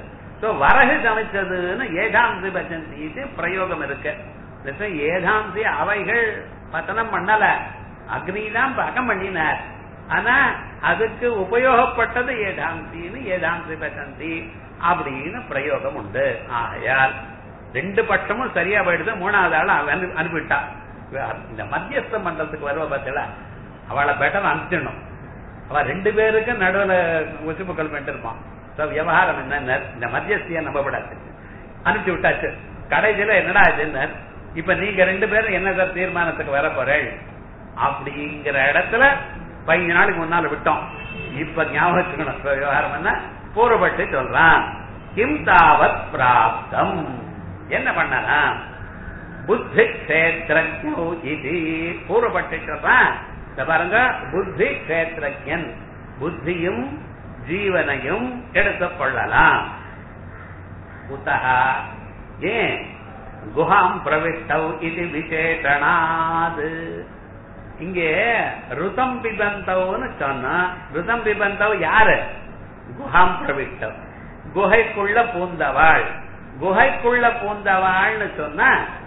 Speaker 1: சோ வரகு சமைச்சதுன்னு ஏகாம்சி பச்சந்திட்டு பிரயோகம் இருக்கு நிச்சயம் ஏகாம்சி அவைகள் பத்தனம் பண்ணல அக்னி தான் பகம் பண்ணினார் ஆனா அதுக்கு உபயோகப்பட்டது ஏகாம்சின்னு ஏகாம்சி பச்சந்தி அப்படின்னு பிரயோகம் உண்டு ஆகையால் ரெண்டு பட்சமும் சரியா போயிடுது மூணாவது ஆள் அவன் அனு- அனுப்பிட்டா இந்த மத்தியஸ்தம் பண்றதுக்கு வருவ பார்த்தல அவளை பெட்டர் அனுப்பிச்சிடணும் அவ ரெண்டு பேருக்கு நடுவுல உசுப்புக்கள் பண்ணிட்டு இருப்பான் So, விவகாரம் என்ன இந்த மத்தியஸ்திய நம்பப்படாது அனுப்பிச்சு விட்டாச்சு கடைசியில என்னடா ஆச்சுன்னு இப்ப நீங்க ரெண்டு பேரும் என்ன சார் தீர்மானத்துக்கு வர போறேன் அப்படிங்கிற இடத்துல பதினஞ்சு நாளைக்கு முன்னால விட்டோம் இப்ப ஞாபகம் வச்சுக்கணும் இப்ப விவகாரம் என்ன பூர்வப்பட்டு சொல்றான் கிம் தாவத் பிராப்தம் என்ன பண்ணலாம் புத்தி கஷேத்திரஜோ இது பூர்வப்பட்டு சொல்றான் இந்த பாருங்க புத்தி கஷேத்திரஜன் புத்தியும் ஜீவனையும் எடுத்துக் கொள்ளலாம் குத்தகா ஏன் குஹாம் பிரவிஷ்டவ் இது விசேஷனாது இங்கே ருதம் பிபந்தவ்னு சொன்னா ருதம் பிபந்தவ் யாரு குஹாம் பிரவிஷ்டவ் குகைக்குள்ள பூந்தவாள் குகைக்குள்ள பூந்தவாள்னு சொன்னா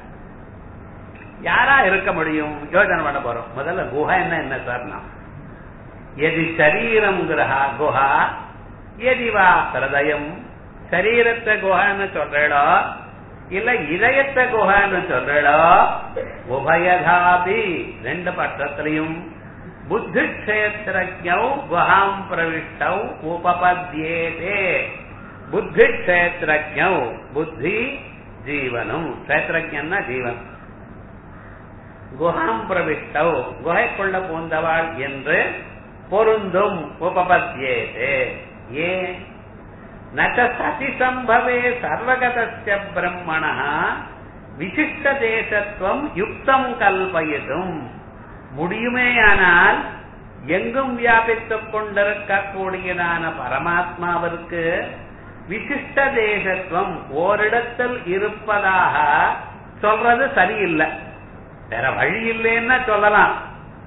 Speaker 1: யாரா இருக்க முடியும் யோசனை பண்ண போறோம் முதல்ல குஹை என்ன என்ன சார் நான் எது சரீரம் கிரகா குஹா எதிவா ஹிருதயம் சரீரத்தை குஹான்னு சொல்றடோ இல்ல இதயத்தை குஹான்னு சொல்றடோ உபயதாபி ரெண்டு பட்சத்திலையும் புத்தி கஷேத்திரஜௌ குஹாம் பிரவிஷ்டௌ உபபத்யேதே புத்தி கஷேத்திரஜௌ புத்தி ஜீவனும் கஷேத்திரஜன்னா ஜீவன் குஹாம் பிரவிஷ்டௌ குகைக்குள்ள பூந்தவாள் என்று பொருந்தும் உபபத்தியேதே ஏன் நச்ச சதி சம்பவே சர்வகதஸ்ய பிரம்மண விசிஷ்ட தேசத்துவம் யுக்தம் கல்பயதும் முடியுமேயானால் எங்கும் வியாபித்துக் கொண்டிருக்கக்கூடியதான பரமாத்மாவிற்கு விசிஷ்ட தேசத்துவம் ஓரிடத்தில் இருப்பதாக சொல்றது சரியில்லை வேற வழி இல்லைன்னா சொல்லலாம்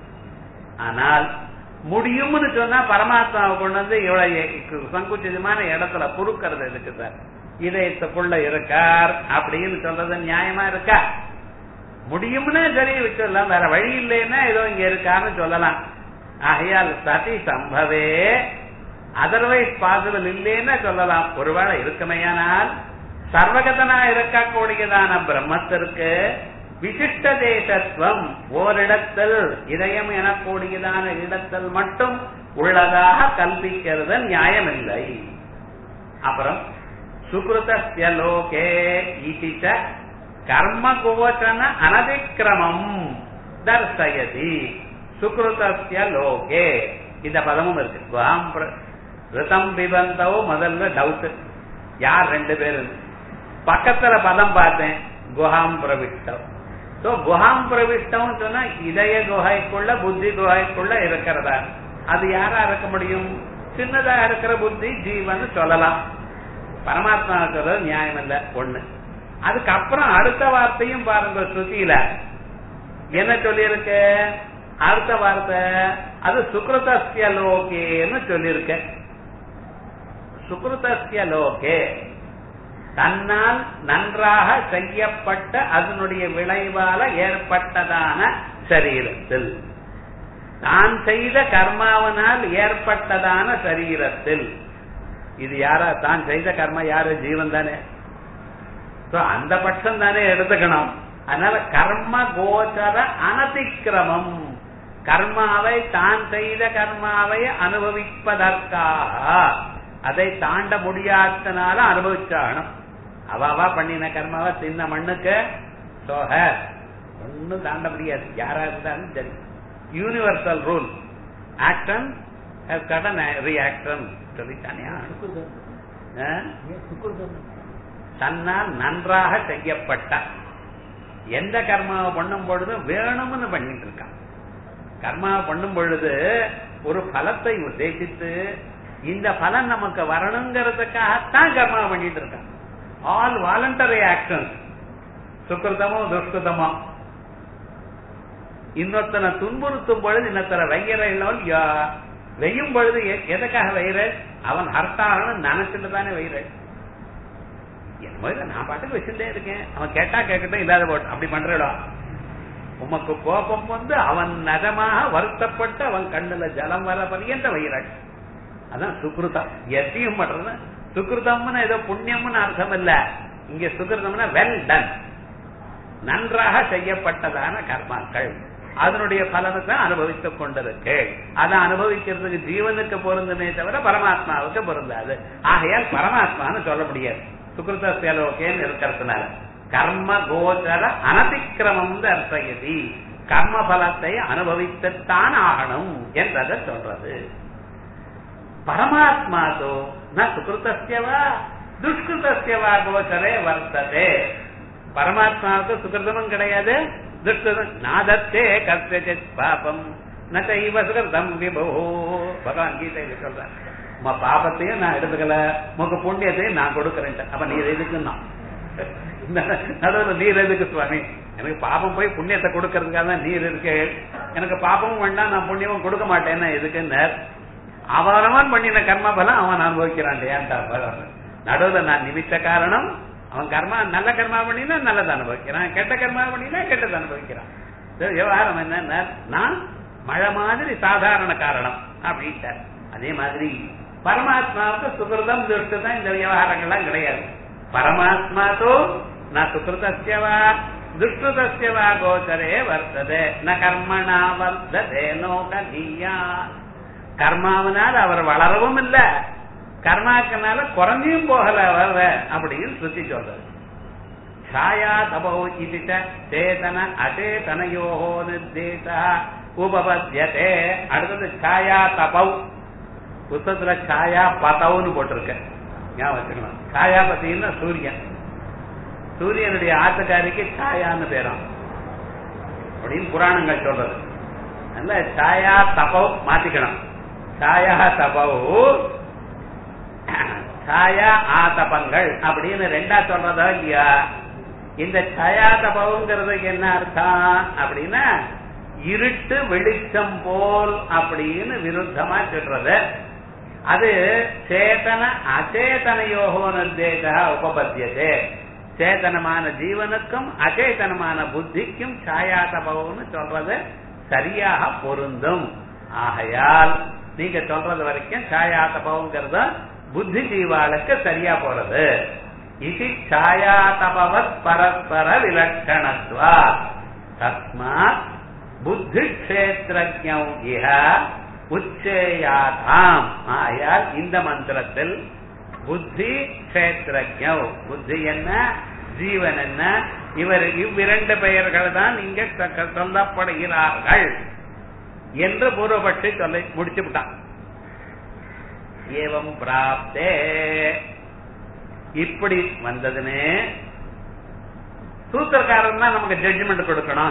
Speaker 1: ஆனால் முடியும்னு சொன்னா பரமாத்மாவை கொண்டு வந்து இவ்வளவு சங்குச்சிதமான இடத்துல பொறுக்கிறது இருக்கு சார் இதயத்துக்குள்ள இருக்கார் அப்படின்னு சொல்றது நியாயமா இருக்கா முடியும்னு சரி விட்டுடலாம் வேற வழி இல்லைன்னா ஏதோ இங்க இருக்காருன்னு சொல்லலாம் ஆகையால் சதி சம்பவே அதர்வைஸ் பாசிபிள் இல்லைன்னா சொல்லலாம் ஒருவேளை இருக்குமையானால் சர்வகதனா இருக்கக்கூடியதான பிரம்மத்திற்கு விசிஷ்ட தேசத்துவம் ஓரிடத்தில் இதயம் எனக்கூடியதான இடத்தில் மட்டும் உள்ளதாக கல்பிக்கிறது நியாயமில்லை அப்புறம் சுகிருதஸ்ய லோகே இதிச்ச கர்ம கோச்சன அனதிக்கிரமம் தர்சயதி சுகிருதஸ்ய லோகே இந்த பதமும் இருக்கு குவாம் பிர- ரிதம் பிபந்தவோ முதல்ல டவுட் யார் ரெண்டு பேரும் பக்கத்துல பதம் பார்த்தேன் குஹாம் பிரவிஷ்டம் சோ குஹாம் பிரவிஷ்டம் சொன்னா இதய குகைக்குள்ள புத்தி குகைக்குள்ள இருக்கிறதா அது யாரா இருக்க முடியும் சின்னதா இருக்கிற புத்தி ஜீவன் சொல்லலாம் பரமாத்மா சொல்றது நியாயம் இல்ல ஒண்ணு அதுக்கப்புறம் அடுத்த வார்த்தையும் பாருங்க ஸ்ருதியில என்ன சொல்லியிருக்கு அடுத்த வார்த்தை அது சுக்ருதஸ்ய லோகேன்னு சொல்லியிருக்க சுக்ருதஸ்ய லோகே தன்னால் நன்றாக செய்யப்பட்ட அதனுடைய விளைவால ஏற்பட்டதான சரீரத்தில் தான் செய்த கர்மாவனால் ஏற்பட்டதான சரீரத்தில் இது யாரா தான் செய்த கர்மா யாரு ஜீவன் தானே So, அந்த பட்சம் தானே எடுத்துக்கணும் அதனால கர்ம கோச்சர அனதிக்கிரமம் கர்மாவை தான் செய்த கர்மாவை அனுபவிப்பதற்காக அதை தாண்ட முடியாதனால அனுபவிச்சாகணும் அவ அவ பண்ணின கர்மாவை சின்ன மண்ணுக்கு சோக ஒன்னும் தாண்ட முடியாது யாரா இருந்தாலும் சரி யூனிவர்சல் ரூல் ஆக்ஷன் ரியாக்ஷன் சொல்லித்தானே ஆ? தன்னால் நன்றாக செய்யப்பட்ட எந்த கர்மாவை பண்ணும் பொழுது வேணும்னு பண்ணிட்டு இருக்கான் கர்மாவை பண்ணும் பொழுது ஒரு பலத்தை உத்தேசித்து இந்த பலன் நமக்கு வரணுங்கிறதுக்காகத்தான் கர்மாவை பண்ணிட்டு இருக்கான் ஆல் வாலண்டரி ஆக்ஷன் சுக்கிருதமோ துஷ்கிருதமோ இன்னொருத்தனை துன்புறுத்தும் பொழுது இன்னொருத்தரை வைகிற இல்லையா வெய்யும் பொழுது எ- எதுக்காக வைர அவன் ஹர்த்தாகணும் நினைச்சிட்டு தானே வைர என்னமோ இல்ல நான் பாட்டுக்கு வச்சுட்டே இருக்கேன் அவன் கேட்டா கேட்கட்டும் இல்லாத போட்டு அப்படி பண்றடா உமக்கு கோபம் வந்து அவன் நகமாக வருத்தப்பட்டு அவன் கண்ணுல ஜலம் வர பரியந்த வைராட் அதான் சுக்ருதம் எத்தையும் பண்றது சுக்ருதம்னு ஏதோ புண்ணியம்னு அர்த்தம் இல்ல இங்க சுக்ருதம்னா வெல் டன் நன்றாக செய்யப்பட்டதான கர்மாக்கள் அதனுடைய பலனத்தை அனுபவித்துக் கொண்டிருக்கு அதை அனுபவிக்கிறதுக்கு ஜீவனுக்கு பொருந்துமே தவிர பரமாத்மாவுக்கு பொருந்தாது ஆகையால் பரமாத்மான்னு சொல்ல முடியாது சுக்ருதோகேன்னு இருக்கிறதுனால கர்ம கோச்சர அனதிக்கிரமம் அர்த்தயதி கர்ம பலத்தை அனுபவித்துத்தான் ஆகணும் என்றதை சொல்றது பரமாத்மாதோ ந சுகிருத்தவா துஷ்கிருத்தவா கோச்சரே வர்த்ததே பரமாத்மாவுக்கு சுகிருதமும் கிடையாது துஷ்கிருதம் நாதத்தே கர்த்தஜித் பாபம் நைவ சுகிருதம் விபோ பகவான் கீதையில சொல்றார் உங்க பாபத்தையும் நான் எடுத்துக்கல உங்க புண்ணியத்தையும் நான் கொடுக்கறேன் அப்ப நீர் எதுக்குன்னா நடுவில் நீர் எதுக்கு சுவாமி எனக்கு பாபம் போய் புண்ணியத்தை கொடுக்கறதுக்காக தான் நீர் இருக்கு எனக்கு பாபமும் வேண்டாம் நான் புண்ணியமும் கொடுக்க மாட்டேன்னா எதுக்குன்னு அவனவன் பண்ணின கர்ம பலம் அவன் அனுபவிக்கிறான் ஏன்டா நடுவுல நான் நிமித்த காரணம் அவன் கர்மா நல்ல கர்மா பண்ணினா நல்லதை அனுபவிக்கிறான் கெட்ட கர்மா பண்ணினா கெட்டதை அனுபவிக்கிறான் விவகாரம் என்ன நான் மழை மாதிரி சாதாரண காரணம் அப்படின்ட்டார் அதே மாதிரி பரமாத்மாவுக்கு சுகிருதம் துஷ்டதான் இந்த விவகாரங்கள்லாம் கிடையாது பரமாத்மா தோ நான் சுகிருதஸ்யவா துஷ்கிருதஸ்யவா கோச்சரே வர்த்ததே ந கர்மணா வர்த்ததே நோகீயா கர்மாவனால் அவர் வளரவும் இல்ல கர்மாக்கனால குறைஞ்சியும் போகல வர்ற அப்படின்னு சுத்தி சொல்றது ಛಾಯಾ ತಪೋ ಇತಿ ಚ ಚೇತನ ಅಚೇತನಯೋ ನಿರ್ದೇಶ உபபத்தியதே அடுத்தது ಛಾಯಾ தபவ் புத்தகத்துல ಛಾಯಾ பதவுன்னு போட்டிருக்க ஞாபகம் வச்சுக்கணும் ಛಾಯா பத்தின்னா சூரியன் சூரியனுடைய ஆத்துக்காரிக்கு ಛಾயான்னு பேரும் அப்படின்னு புராணங்கள் சொல்றது நல்ல ಛಾಯಾ தபவ் மாத்திக்கணும் ಛಾಯಾ தபவ் ಛಾಯಾ ஆதபங்கள் அப்படின்னு ரெண்டா சொல்றதா இல்லையா இந்த ಛಾಯா தபவுங்கிறதுக்கு என்ன அர்த்தம் அப்படின்னா இருட்டு வெளிச்சம் போல் அப்படின்னு விருத்தமா சொல்றது அது சேதன அச்சேதனையோகோ நிர்தேச உபபத்தியதே சேதனமான ஜீவனுக்கும் அச்சேதனமான புத்திக்கும் ಛಾಯಾ தபவுன்னு சொல்றது சரியாக பொருந்தும் ஆகையால் நீங்க சொல்றது வரைக்கும் ಛಾಯா தபவுங்கிறத புத்தி ஜீவாளுக்கு சரியா போறது இது ಛಾಯಾ தபவத் பரஸ்பர விலட்சணத்வா தஸ்மாத் புத்தி கஷேத்திரம் இஹ உச்சேயாதாம் ஆயால் இந்த மந்திரத்தில் புத்தி கஷேத்திரம் புத்தி என்ன ஜீவன் என்ன இவர் இவ்விரண்டு பெயர்கள் தான் இங்க சொல்லப்படுகிறார்கள் என்று பூர்வபட்சி சொல்ல முடிச்சு விட்டான் ஏவம் பிராப்தே இப்படி வந்ததுன்னு சூத்திரக்காரன் தான் நமக்கு ஜட்ஜ்மெண்ட் கொடுக்கணும்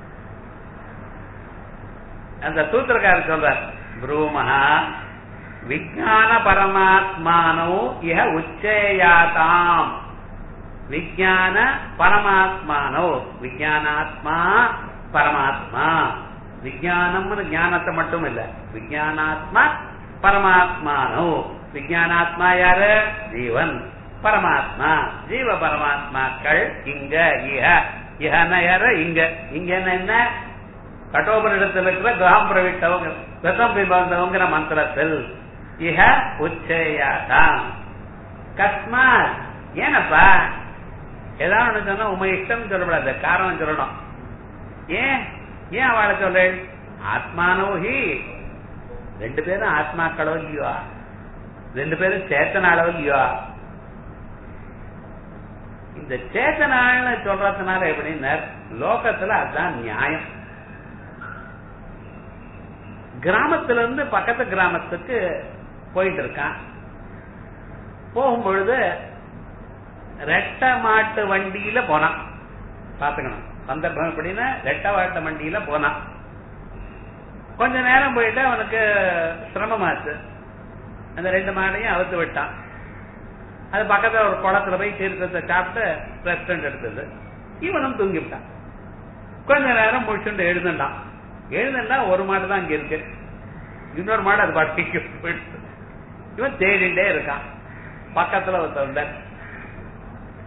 Speaker 1: அந்த சூத்திரக்காரர் சொல்றார் ப்ரூமஹா விஜான பரமாத்மானோ இஹ உச்சேயாதாம் விஜான பரமாத்மானோ விஜயானாத்மா பரமாத்மா விஜயானம்னு ஞானத்தை மட்டும் இல்ல விஜயானாத்மா பரமாத்மானோ விஜயானாத்மா யாரு ஜீவன் பரமாத்மா ஜீவ பரமாத்மாக்கள் இங்க இஹ இஹன யாரு இங்க இங்க என்ன கட்டோபனிடத்தில் இருக்கிற கிராம் பிரவிட்டவங்க ரத்தம் பிம்பவங்கிற மந்திரத்தில் இஹ உச்சேயாதான் கஸ்மாத் ஏனப்பா ஏதாவது ஒண்ணு சொன்னா உங்க இஷ்டம் சொல்லக்கூடாது காரணம் சொல்லணும் ஏன் ஏன் அவளை சொல்ற ஆத்மானோஹி ரெண்டு பேரும் ஆத்மாக்களோ இல்லையோ ரெண்டு பேரும் சேத்தனாளோ இல்லையோ இந்த சேத்தனாள்னு சொல்றதுனால எப்படின்னா லோகத்துல அதுதான் நியாயம் கிராமத்துல இருந்து பக்கத்து கிராமத்துக்கு போயிட்டு இருக்கான் போகும்பொழுது ரெட்ட மாட்டு வண்டியில போனான் பாத்துக்கணும் சந்தர்ப்பம் எப்படின்னா ரெட்ட மாட்டு வண்டியில போனான் கொஞ்ச நேரம் போயிட்டு அவனுக்கு சிரமமாச்சு அந்த ரெண்டு மாடையும் அவுத்து விட்டான் அது பக்கத்துல ஒரு குளத்துல போய் தீர்த்தத்தை சாப்பிட்டு ரெஸ்டாரண்ட் எடுத்தது இவனும் தூங்கி விட்டான் கொஞ்ச நேரம் முடிச்சுட்டு எழுந்துட்டான் எழுதுனா ஒரு மாடு தான் இங்க இருக்கு இன்னொரு மாடு அது பாட்டிக்கு போயிடுச்சு இவன் தேடிண்டே இருக்கான் பக்கத்துல ஒருத்தர்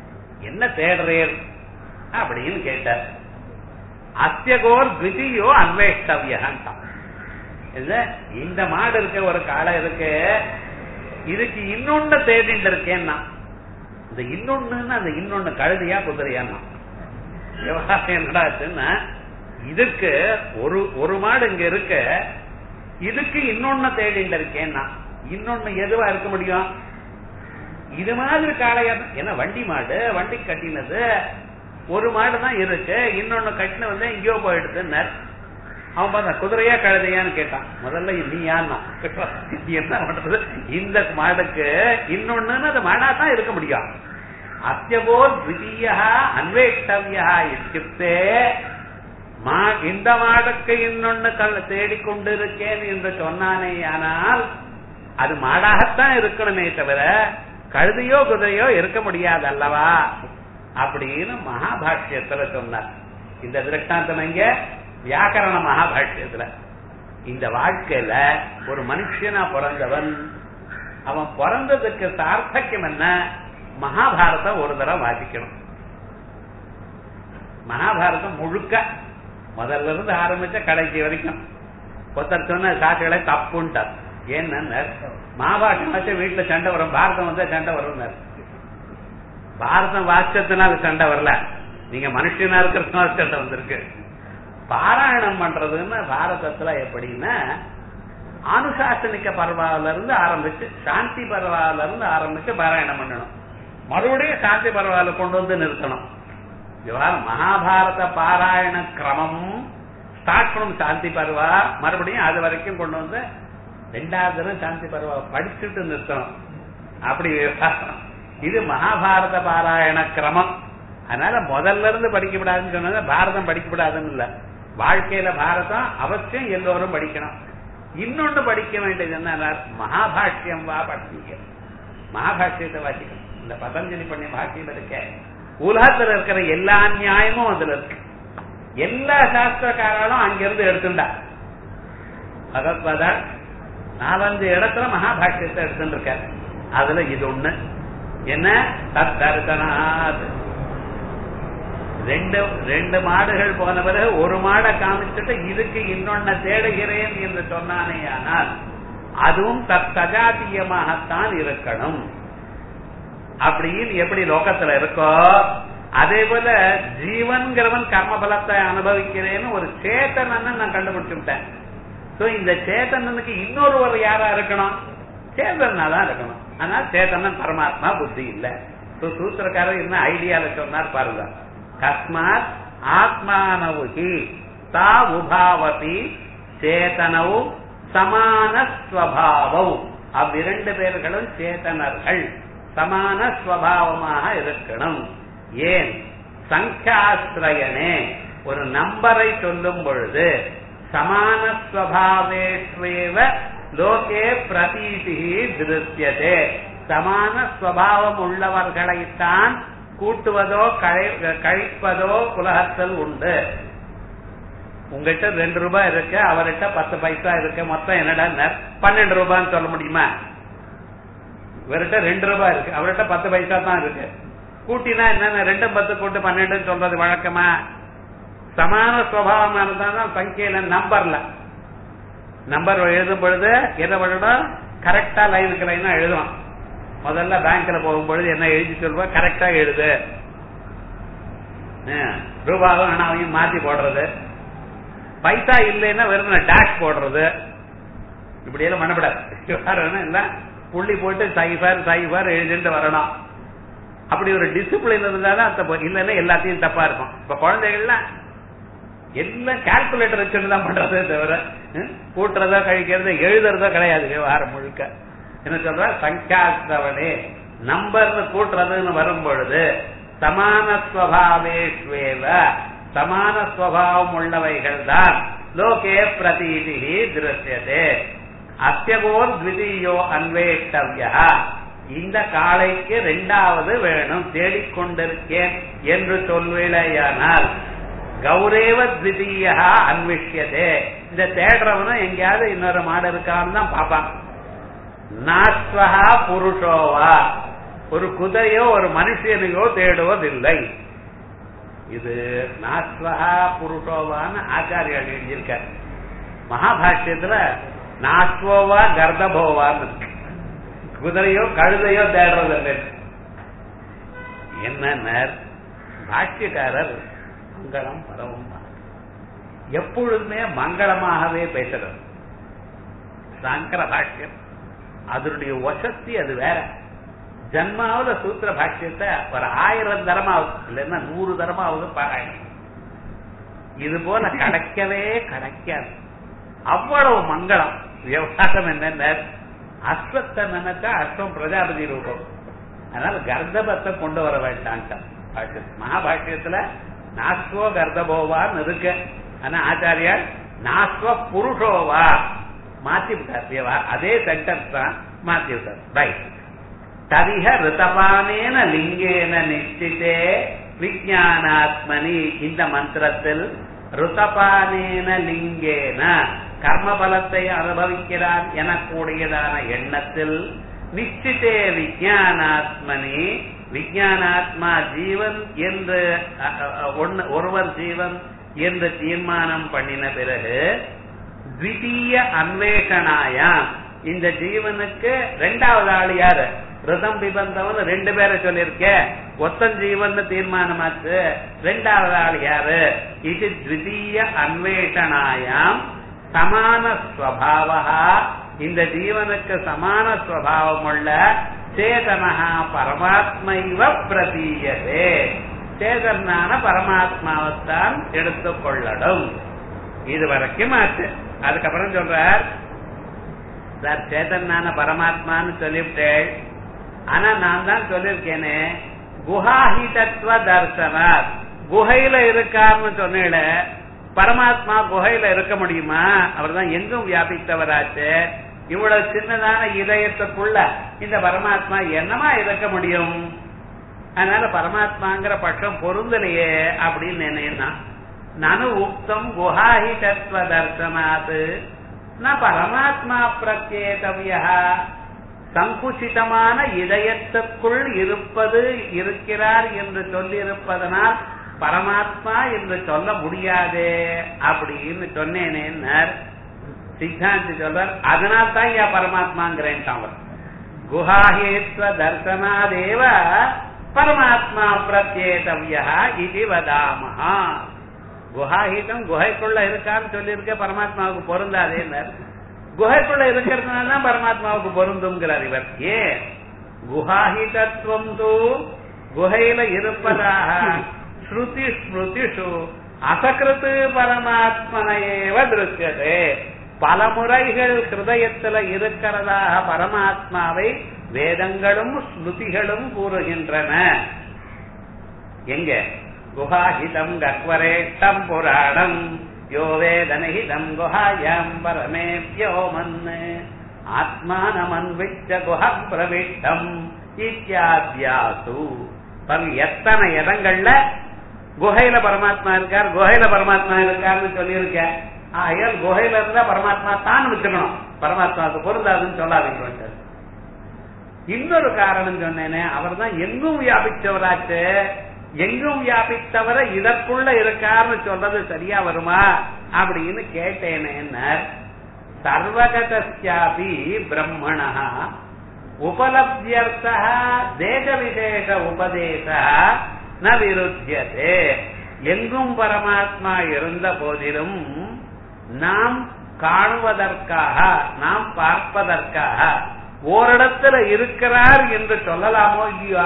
Speaker 1: என்ன தேடுறேன் அப்படின்னு கேட்டார் அத்தியகோர் திவிதியோ அன்வேஷ்டவியான்ட்டான் இல்ல இந்த மாடு இருக்க ஒரு காளை இருக்கு இதுக்கு இன்னொன்னு தேடிட்டு இருக்கேன்னா இந்த இன்னொன்னு அந்த இன்னொன்னு கழுதையா குதிரையான்னா விவகாரம் என்னடாச்சுன்னா இதுக்கு ஒரு ஒரு மாடு இங்க இருக்க இதுக்கு இன்னொன்னு தேடிட்டு இருக்கேன்னா இன்னொன்னு எதுவா இருக்க முடியும் இது மாதிரி காளையா ஏன்னா வண்டி மாடு வண்டி கட்டினது ஒரு மாடு தான் இருக்கு இன்னொன்னு கட்டின வந்து எங்கேயோ போயிடுதுன்னு அவன் பார்த்தா குதிரையா கழுதையான்னு கேட்டான் முதல்ல நீ யான்னா என்ன பண்றது இந்த மாடுக்கு இன்னொன்னு அது மாடா தான் இருக்க முடியும் அத்தியபோ த்விதீயா அன்வேஷ்டவியா இத்தியுக்தே மா இந்த மாடுக்கு இன்னொன்னு கல் தேடிக்கொண்டிருக்கேன் என்று சொன்னானே ஆனால் அது மாடாகத்தான் இருக்கணுமே தவிர கழுதையோ குதிரையோ இருக்க முடியாது அல்லவா அப்படின்னு மகாபாஷ்யத்துல சொன்னார் இந்த திருஷ்டாந்தம் இங்க வியாக்கரண மகாபாஷ்யத்துல இந்த வாழ்க்கையில ஒரு மனுஷனா பிறந்தவன் அவன் பிறந்ததுக்கு சார்த்தக்கியம் என்ன மகாபாரதம் ஒரு தடவை வாசிக்கணும் மகாபாரதம் முழுக்க முதல்ல இருந்து ஆரம்பிச்ச கடைசி வரைக்கும் ஒருத்தர் சொன்ன சாட்சிகளை தப்புன்ட்டார் ஏன்னு மகாபாரதம் வச்சு வீட்டுல சண்டை வரும் பாரதம் வந்தா சண்டை வரும் பாரதம் வாசிச்சதுனால சண்டை வரல நீங்க மனுஷனா இருக்கிறதுனால சண்டை வந்திருக்கு பாராயணம் பண்றதுன்னு பாரதத்துல எப்படின்னா அனுசாசனிக்க பரவாயில இருந்து ஆரம்பிச்சு சாந்தி பரவாயில இருந்து ஆரம்பிச்சு பாராயணம் பண்ணணும் மறுபடியும் சாந்தி பரவாயில கொண்டு வந்து நிறுத்தணும் விவகாரம் மகாபாரத பாராயண கிரமம் ஸ்டார்ட் பண்ணும் சாந்தி பருவா மறுபடியும் அது வரைக்கும் கொண்டு வந்து ரெண்டாவது தினம் சாந்தி பருவா படிச்சுட்டு நிறுத்தணும் அப்படி விவகாரம் இது மகாபாரத பாராயண கிரமம் அதனால முதல்ல இருந்து படிக்கப்படாதுன்னு சொன்னது பாரதம் படிக்கப்படாதுன்னு இல்ல வாழ்க்கையில பாரதம் அவசியம் எல்லோரும் படிக்கணும் இன்னொன்னு படிக்க வேண்டியது என்ன மகாபாஷ்யம் வா படிக்க மகாபாஷ்யத்தை வாசிக்கணும் இந்த பதஞ்சலி பண்ணி பாக்கியம் இருக்க உலகத்துல இருக்கிற எல்லா நியாயமும் அதுல இருக்கு எல்லா சாஸ்திரக்காரர்களும் அங்கிருந்து எடுத்துட்டா பகவத்பாதா நாலஞ்சு இடத்துல மகாபாஷ்யத்தை எடுத்துட்டு இருக்காரு அதுல இது ஒண்ணு என்ன தத்தர்த்தனாத் ரெண்டு ரெண்டு மாடுகள் போன பிறகு ஒரு மாடை காமிச்சுட்டு இதுக்கு இன்னொன்ன தேடுகிறேன் என்று சொன்னானே ஆனால் அதுவும் தற்சஜாத்தியமாகத்தான் இருக்கணும் அப்படின்னு எப்படி லோகத்துல இருக்கோ அதே போல ஜீவன்கிறவன் கர்ம பலத்தை அனுபவிக்கிறேன்னு ஒரு சேத்தனன்னு நான் கண்டுபிடிச்சுட்டேன் சோ இந்த சேத்தனனுக்கு இன்னொருவர் யாரா இருக்கணும் சேதனா தான் இருக்கணும் ஆனா சேத்தனன் பரமாத்மா புத்தி இல்ல சூத்திரக்காரர் என்ன ஐடியால சொன்னார் பாருங்க கஸ்மாத் ஆத்மானவுகி தா உபாவதி சேதனவு சமான ஸ்வபாவம் அவ்விரண்டு பேர்களும் சேத்தனர்கள் சமான ஸ்வபாவமாக இருக்கணும் ஏன் சங்கியாசிரயனே ஒரு நம்பரை சொல்லும் பொழுது சமான ஸ்வபாவேஷ்வேவ லோகே பிரதீதி திருத்தியதே சமான ஸ்வபாவம் உள்ளவர்களைத்தான் கூட்டுவதோ கழிப்பதோ புலகத்தில் உண்டு உங்ககிட்ட ரெண்டு ரூபாய் இருக்கு அவர்கிட்ட பத்து பைசா இருக்கு மொத்தம் என்னடா பன்னெண்டு ரூபான்னு சொல்ல முடியுமா இவர்கிட்ட ரெண்டு ரூபாய் இருக்கு அவர்கிட்ட பத்து பைசா தான் இருக்கு கூட்டினா என்னென்ன ரெண்டு பத்து கூட்டு பன்னெண்டுன்னு சொல்றது வழக்கமா சமான சுவாவம் இருந்தாலும் சங்கையில நம்பர்ல நம்பர் எழுதும் பொழுது எதை விடணும் கரெக்டா லைனுக்கு லைனா எழுதுவான் முதல்ல பேங்க்ல போகும்பொழுது என்ன எழுதி சொல்வா கரெக்டா எழுது ரூபாவும் அணாவையும் மாத்தி போடுறது பைசா இல்லைன்னா வெறும் டேக்ஸ் போடுறது இப்படி எல்லாம் பண்ணப்படாது எல்லாம் புள்ளி போட்டு சைஃபர் சைஃபர் எழுதிட்டு வரணும் அப்படி ஒரு டிசிப்ளின் இருந்தாலும் அந்த இல்லைன்னா எல்லாத்தையும் தப்பா இருக்கும் இப்ப குழந்தைகள்லாம் எல்லாம் கால்குலேட்டர் வச்சுட்டு தான் பண்றதே தவிர கூட்டுறதோ கழிக்கிறதோ எழுதுறதோ கிடையாது விவகாரம் முழுக்க என்ன சொல்ற சங்கியாஸ்தவனே நம்பர்னு கூட்டுறதுன்னு வரும் பொழுது சமான ஸ்வபாவேஷ்வேவ சமான ஸ்வபாவம் உள்ளவைகள் தான் லோகே பிரதீதி திருஷ்யதே அத்தியபோர் த்விதீயோ அன்வேஷ்டவ்யா இந்த காளைக்கு ரெண்டாவது வேணும் தேடிக்கொண்டிருக்கேன் என்று சொல்வேலையானால் கௌரேவ த்விதீயா அன்விஷ்யதே இந்த தேடுறவனும் எங்கேயாவது இன்னொரு மாடு இருக்கான்னு தான் பாப்பான் நாஸ்வஹா புருஷோவா ஒரு குதிரையோ ஒரு மனுஷனையோ தேடுவதில்லை இது நாஸ்வஹா புருஷோவான்னு ஆச்சாரியால் எழுதியிருக்கார் மகாபாஷ்யத்துல நாஸ்வோவா கர்தபோவான்னு இருக்கு குதிரையோ கழுதையோ தேடுறதில்லை என்ன பாஷ்யக்காரர் மங்களம் பரவும் எப்பொழுதுமே மங்களமாகவே பேசுறது சங்கர பாஷ்யம் அதனுடைய வசத்தி அது வேற ஜன்மாவில சூத்திர பாஷ்யத்தை ஒரு ஆயிரம் தரமாவது இல்லைன்னா நூறு தரமாவது பாராயணம் இது போல கிடைக்கவே கிடைக்காது அவ்வளவு மங்களம் விவகாரம் என்னென்ன அஸ்வத்தை நினைச்சா அஸ்வம் பிரஜாபதி ரூபம் அதனால கர்தபத்தை கொண்டு வர வேண்டாங்க மகாபாஷ்யத்துல நாஸ்வோ கர்தபோவான்னு இருக்கு ஆனா ஆச்சாரியார் நாஸ்வ புருஷோவா மாத்தி விட்டார் அதே சென்டென்ஸ் தான் மாத்தி விட்டார் ரைட் தரிக ரிதபானேன லிங்கேன நிச்சிதே விஜயானாத்மனி இந்த மந்திரத்தில் ருதபானேன லிங்கேன கர்மபலத்தை அனுபவிக்கிறான் எனக்கூடியதான எண்ணத்தில் நிச்சிதே விஜயானாத்மனி விஜயானாத்மா ஜீவன் என்று ஒருவர் ஜீவன் என்று தீர்மானம் பண்ணின பிறகு த்விதீய அன்வேஷனாயாம் இந்த ஜீவனுக்கு ரெண்டாவது ஆள் யாரு ரிதம் பிபந்தவன் ரெண்டு பேரை சொல்லியிருக்க ஒத்தன் ஜீவன் தீர்மானமாச்சு ரெண்டாவது ஆள் யாரு இது த்விதீய அன்வேஷனாயாம் சமான ஸ்வபாவா இந்த ஜீவனுக்கு சமான ஸ்வபாவம் உள்ள சேதனஹா பரமாத்மைவ பிரதீயதே சேதனான பரமாத்மாவைத்தான் எடுத்துக்கொள்ளடும் இது வரைக்கும் ஆச்சு அதுக்கப்புறம் சொல்றார் சார் சேதனான பரமாத்மான்னு சொல்லிவிட்டேன் ஆனா நான் தான் சொல்லியிருக்கேனே குஹாஹிதத்துவ தர்சனார் குகையில இருக்காருன்னு சொன்னேன் பரமாத்மா குகையில இருக்க முடியுமா அவர் தான் எங்கும் வியாபித்தவராச்சு இவ்வளவு சின்னதான இதயத்துக்குள்ள இந்த பரமாத்மா என்னமா இருக்க முடியும் அதனால பரமாத்மாங்கிற பட்சம் பொருந்தலையே அப்படின்னு நினைனா நனு உக்தம் குஹாஹி தத்துவ தர்சனாத் ந பரமாத்மா பிரத்யேகவியா சங்குச்சிதமான இதயத்துக்குள் இருப்பது இருக்கிறார் என்று சொல்லியிருப்பதனால் பரமாத்மா என்று சொல்ல முடியாதே அப்படின்னு சொன்னேனேன்னர் சித்தாந்தி சொல்றார் அதனால் தான் ஏன் பரமாத்மாங்கிறேன் அவர் குஹாஹேத்வ தர்சனாதேவ பரமாத்மா பிரத்யேதவியா இது வதாமஹா குஹாஹிதம் குகைக்குள்ள இருக்கான்னு சொல்லியிருக்க பரமாத்மாவுக்கு பொருந்தாதேன்னர் குகைக்குள்ள இருக்கிறதுனால தான் பரமாத்மாவுக்கு பொருந்துங்கிறார் இவர் ஏன் குஹாஹிதத்துவம் தூ குகையில இருப்பதாக ஸ்ருதி ஸ்மிருதிஷு அசகிருத்து பரமாத்மனையேவ திருஷ்யதே பல முறைகள் ஹிருதயத்துல இருக்கிறதாக பரமாத்மாவை வேதங்களும் ஸ்மிருதிகளும் கூறுகின்றன எங்க குஹாஹிதம் கக்வரேஷ்டம் புராணம் யோ வேதனஹிதம் குஹாயாம் பரமே வியோமன் ஆத்மானமன்விச்ச குஹ பிரவிஷ்டம் இத்தியாத்யாசு பாருங்க எத்தனை இடங்கள்ல குகையில பரமாத்மா இருக்கார் குகையில பரமாத்மா இருக்காருன்னு சொல்லியிருக்க ஆகையால் குகையில இருந்தா பரமாத்மா தான் வச்சுக்கணும் பரமாத்மாவுக்கு பொருந்தாதுன்னு சொல்லாதீங்க இன்னொரு காரணம் சொன்னேனே அவர் தான் எங்கும் வியாபிச்சவராச்சு எங்கும் வியாபித்தவரை இதற்குள்ள இருக்காருன்னு சொல்றது சரியா வருமா அப்படின்னு கேட்டேனே சர்வகதாபி பிரம்மணா உபலப்தியர்த்த தேச விசேஷ உபதேச ந விருத்தியதே எங்கும் பரமாத்மா இருந்த போதிலும் நாம் காணுவதற்காக நாம் பார்ப்பதற்காக ஓரிடத்துல இருக்கிறார் என்று சொல்லலாமோ இல்லையா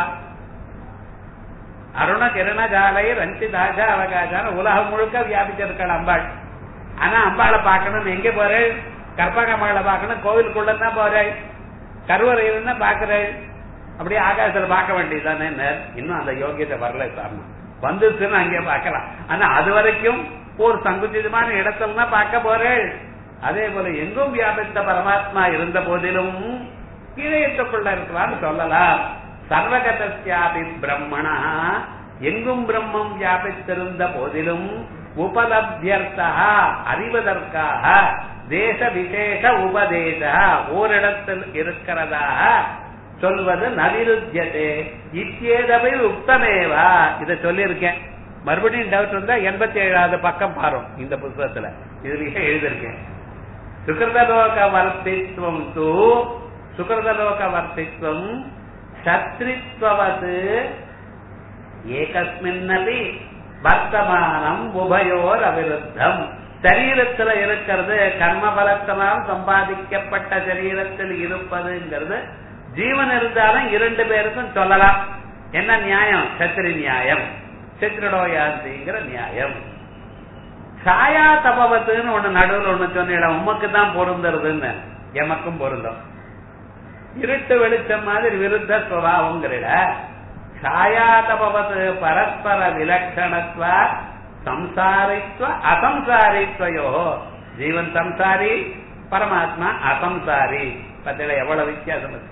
Speaker 1: அருண கிரண ஜாலை ரஞ்சி தாஜா அவகாசான உலகம் முழுக்க வியாபிச்சிருக்காள் அம்பாள் ஆனா அம்பாளை பார்க்கணும் எங்க போறேன் கற்பகம்பாளை பார்க்கணும் கோவிலுக்குள்ளதான் போறேன் கருவறையில பாக்குறேன் அப்படியே ஆகாசத்துல பார்க்க வேண்டியதுதானே இன்னும் அந்த யோகியத்தை வரல சாரணம் வந்துருச்சுன்னு அங்கே பார்க்கலாம் ஆனா அது வரைக்கும் ஒரு சங்குச்சிதமான இடத்துல தான் பார்க்க போறேன் அதே போல எங்கும் வியாபித்த பரமாத்மா இருந்த போதிலும் இதயத்துக்குள்ள இருக்கிறான்னு சொல்லலாம் சர்வகதஸ்யாபி பிரம்மணா எங்கும் பிரம்மம் வியாபித்திருந்த போதிலும் உபலப்தியர்த்தா அறிவதற்காக தேச விசேஷ உபதேச ஓரிடத்தில் இருக்கிறதாக சொல்வது நவிருத்தியதே இத்தியேதவை உக்தமேவா இத சொல்லியிருக்கேன் மறுபடியும் டவுட் வந்தா எண்பத்தி ஏழாவது பக்கம் பாரும் இந்த புத்தகத்துல இதுலயே எழுதியிருக்கேன் சுகிருதலோக வர்த்தித்வம் தூ சுகிருதலோக வர்த்தித்வம் சத்ரித்வவது ஏகஸ்மின்னபி வர்த்தமானம் உபயோர் அவிருத்தம் சரீரத்துல இருக்கிறது கர்ம பலத்தினால் சம்பாதிக்கப்பட்ட சரீரத்தில் இருப்பதுங்கிறது ஜீவன் இருந்தாலும் இரண்டு பேருக்கும் சொல்லலாம் என்ன நியாயம் சத்திரி நியாயம் சித்திரடோயாந்திங்கிற நியாயம் சாயா தபவத்துன்னு ஒண்ணு நடுவில் ஒண்ணு சொன்ன உமக்கு தான் பொருந்துறதுன்னு எமக்கும் பொருந்தும் இருட்டு வெளிச்சம் மாதிரி விருத்த சுவாவங்கிற சாயா தபவத்து பரஸ்பர விலட்சணத்துவ சம்சாரித்வ அசம்சாரித்வயோ ஜீவன் சம்சாரி பரமாத்மா அசம்சாரி பத்தில எவ்வளவு வித்தியாசம் இருக்கு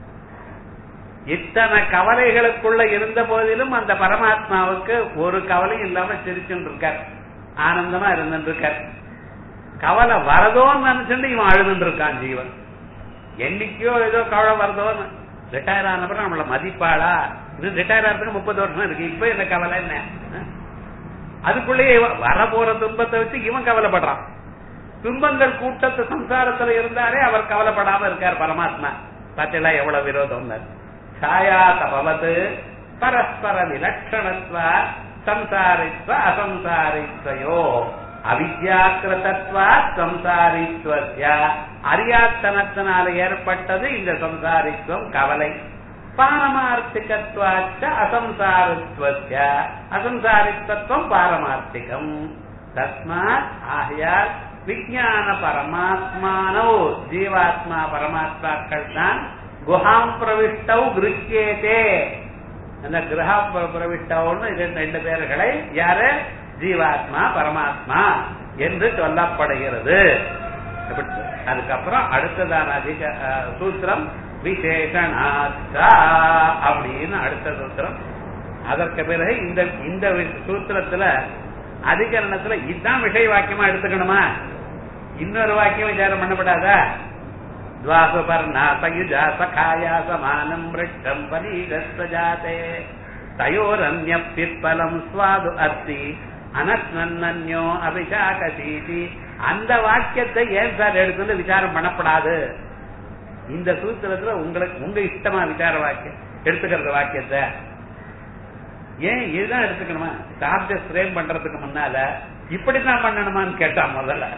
Speaker 1: இத்தனை கவலைகளுக்குள்ள இருந்த போதிலும் அந்த பரமாத்மாவுக்கு ஒரு கவலையும் இல்லாம சிரிச்சுட்டு இருக்கார் ஆனந்தமா இருந்துட்டு இருக்கார் கவலை வரதோன்னு நினைச்சுட்டு இவன் அழுதுட்டு இருக்கான் ஜீவன் என்னைக்கோ ஏதோ கவலை வருதோன்னு ரிட்டையர் ஆனப்பறம் நம்மள மதிப்பாளா இது ரிட்டையர் ஆகிறதுக்கு முப்பது வருஷம் இருக்கு இப்ப இந்த கவலை என்ன அதுக்குள்ளேயே வர போற துன்பத்தை வச்சு இவன் கவலைப்படுறான் துன்பங்கள் கூட்டத்து சம்சாரத்துல இருந்தாரே அவர் கவலைப்படாம இருக்கார் பரமாத்மா பார்த்தீங்களா எவ்வளவு விரோதம் சாயா தபவத்து பரஸ்பர விலட்சணத்துவ சம்சாரித்வ அசம்சாரித்வயோ அவித்யாக்கிருதத்வா சம்சாரித்வஸ்ய அறியாத்தனத்தினால ஏற்பட்டது இந்த சம்சாரித்துவம் கவலை பாரமார்த்திகத்வாச்ச அசம்சாரித்வஸ்ய அசம்சாரித்வம் பாரமார்த்திகம் தஸ்மாத் ஆகையால் விஜயான பரமாத்மானோ ஜீவாத்மா பரமாத்மாக்கள் தான் குஹாம் பிரவிஷ்டவ் கிருக்கியேதே அந்த கிரகா பிரவிஷ்டவுன்னு ரெண்டு பேர்களை யாரு ஜீவாத்மா பரமாத்மா என்று சொல்லப்படுகிறது அதுக்கப்புறம் அடுத்ததான அதிக சூத்திரம் விசேஷனாச்சா அப்படின்னு அடுத்த சூத்திரம் அதற்கு பிறகு இந்த இந்த சூத்திரத்துல அதிகரணத்துல இதுதான் விஷய வாக்கியமா எடுத்துக்கணுமா இன்னொரு வாக்கியம் விசாரம் பண்ணப்படாதா द्वासुपर्णा सयुजा सखाया समानम् वृक्षम् परीगस्वजाते तयोरन्यप्युत्पलम् स्वादु अस्ति அனஸ்னன்யோ அபிஷாகசீதி அந்த வாக்கியத்தை ஏன் சார் எடுத்து விசாரம் பண்ணப்படாது இந்த சூத்திரத்துல உங்களுக்கு உங்க இஷ்டமா விசார வாக்கியம் எடுத்துக்கிறது வாக்கியத்தை ஏன் இதுதான் எடுத்துக்கணுமா சாப்ஜெக்ட் ஃப்ரேம் பண்றதுக்கு முன்னால இப்படித்தான் பண்ணணுமான்னு கேட்டா முதல்ல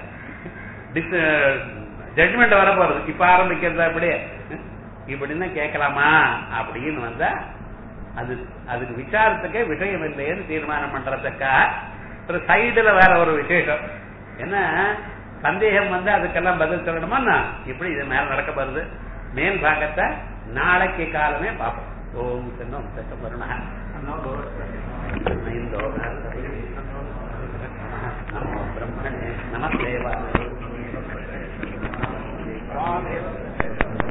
Speaker 1: ஜட்மெண்ட் வர போறது இப்ப ஆரம்பிக்கிறது அப்படியே இப்படின்னு கேட்கலாமா அப்படின்னு வந்தா அது அதுக்கு விசாரத்துக்கே விஷயம் இல்லைன்னு தீர்மானம் பண்றதுக்கா ஒரு சைடுல வேற ஒரு விசேஷம் என்ன சந்தேகம் வந்து அதுக்கெல்லாம் பதில் சொல்லணுமா இப்படி இது மேல நடக்க போறது மேல் பாகத்தை நாளைக்கு காலமே பார்ப்போம் ஓம் சென்னம் செக்கம் வருணா நமோ பிரம்மணே நமஸ்தேவா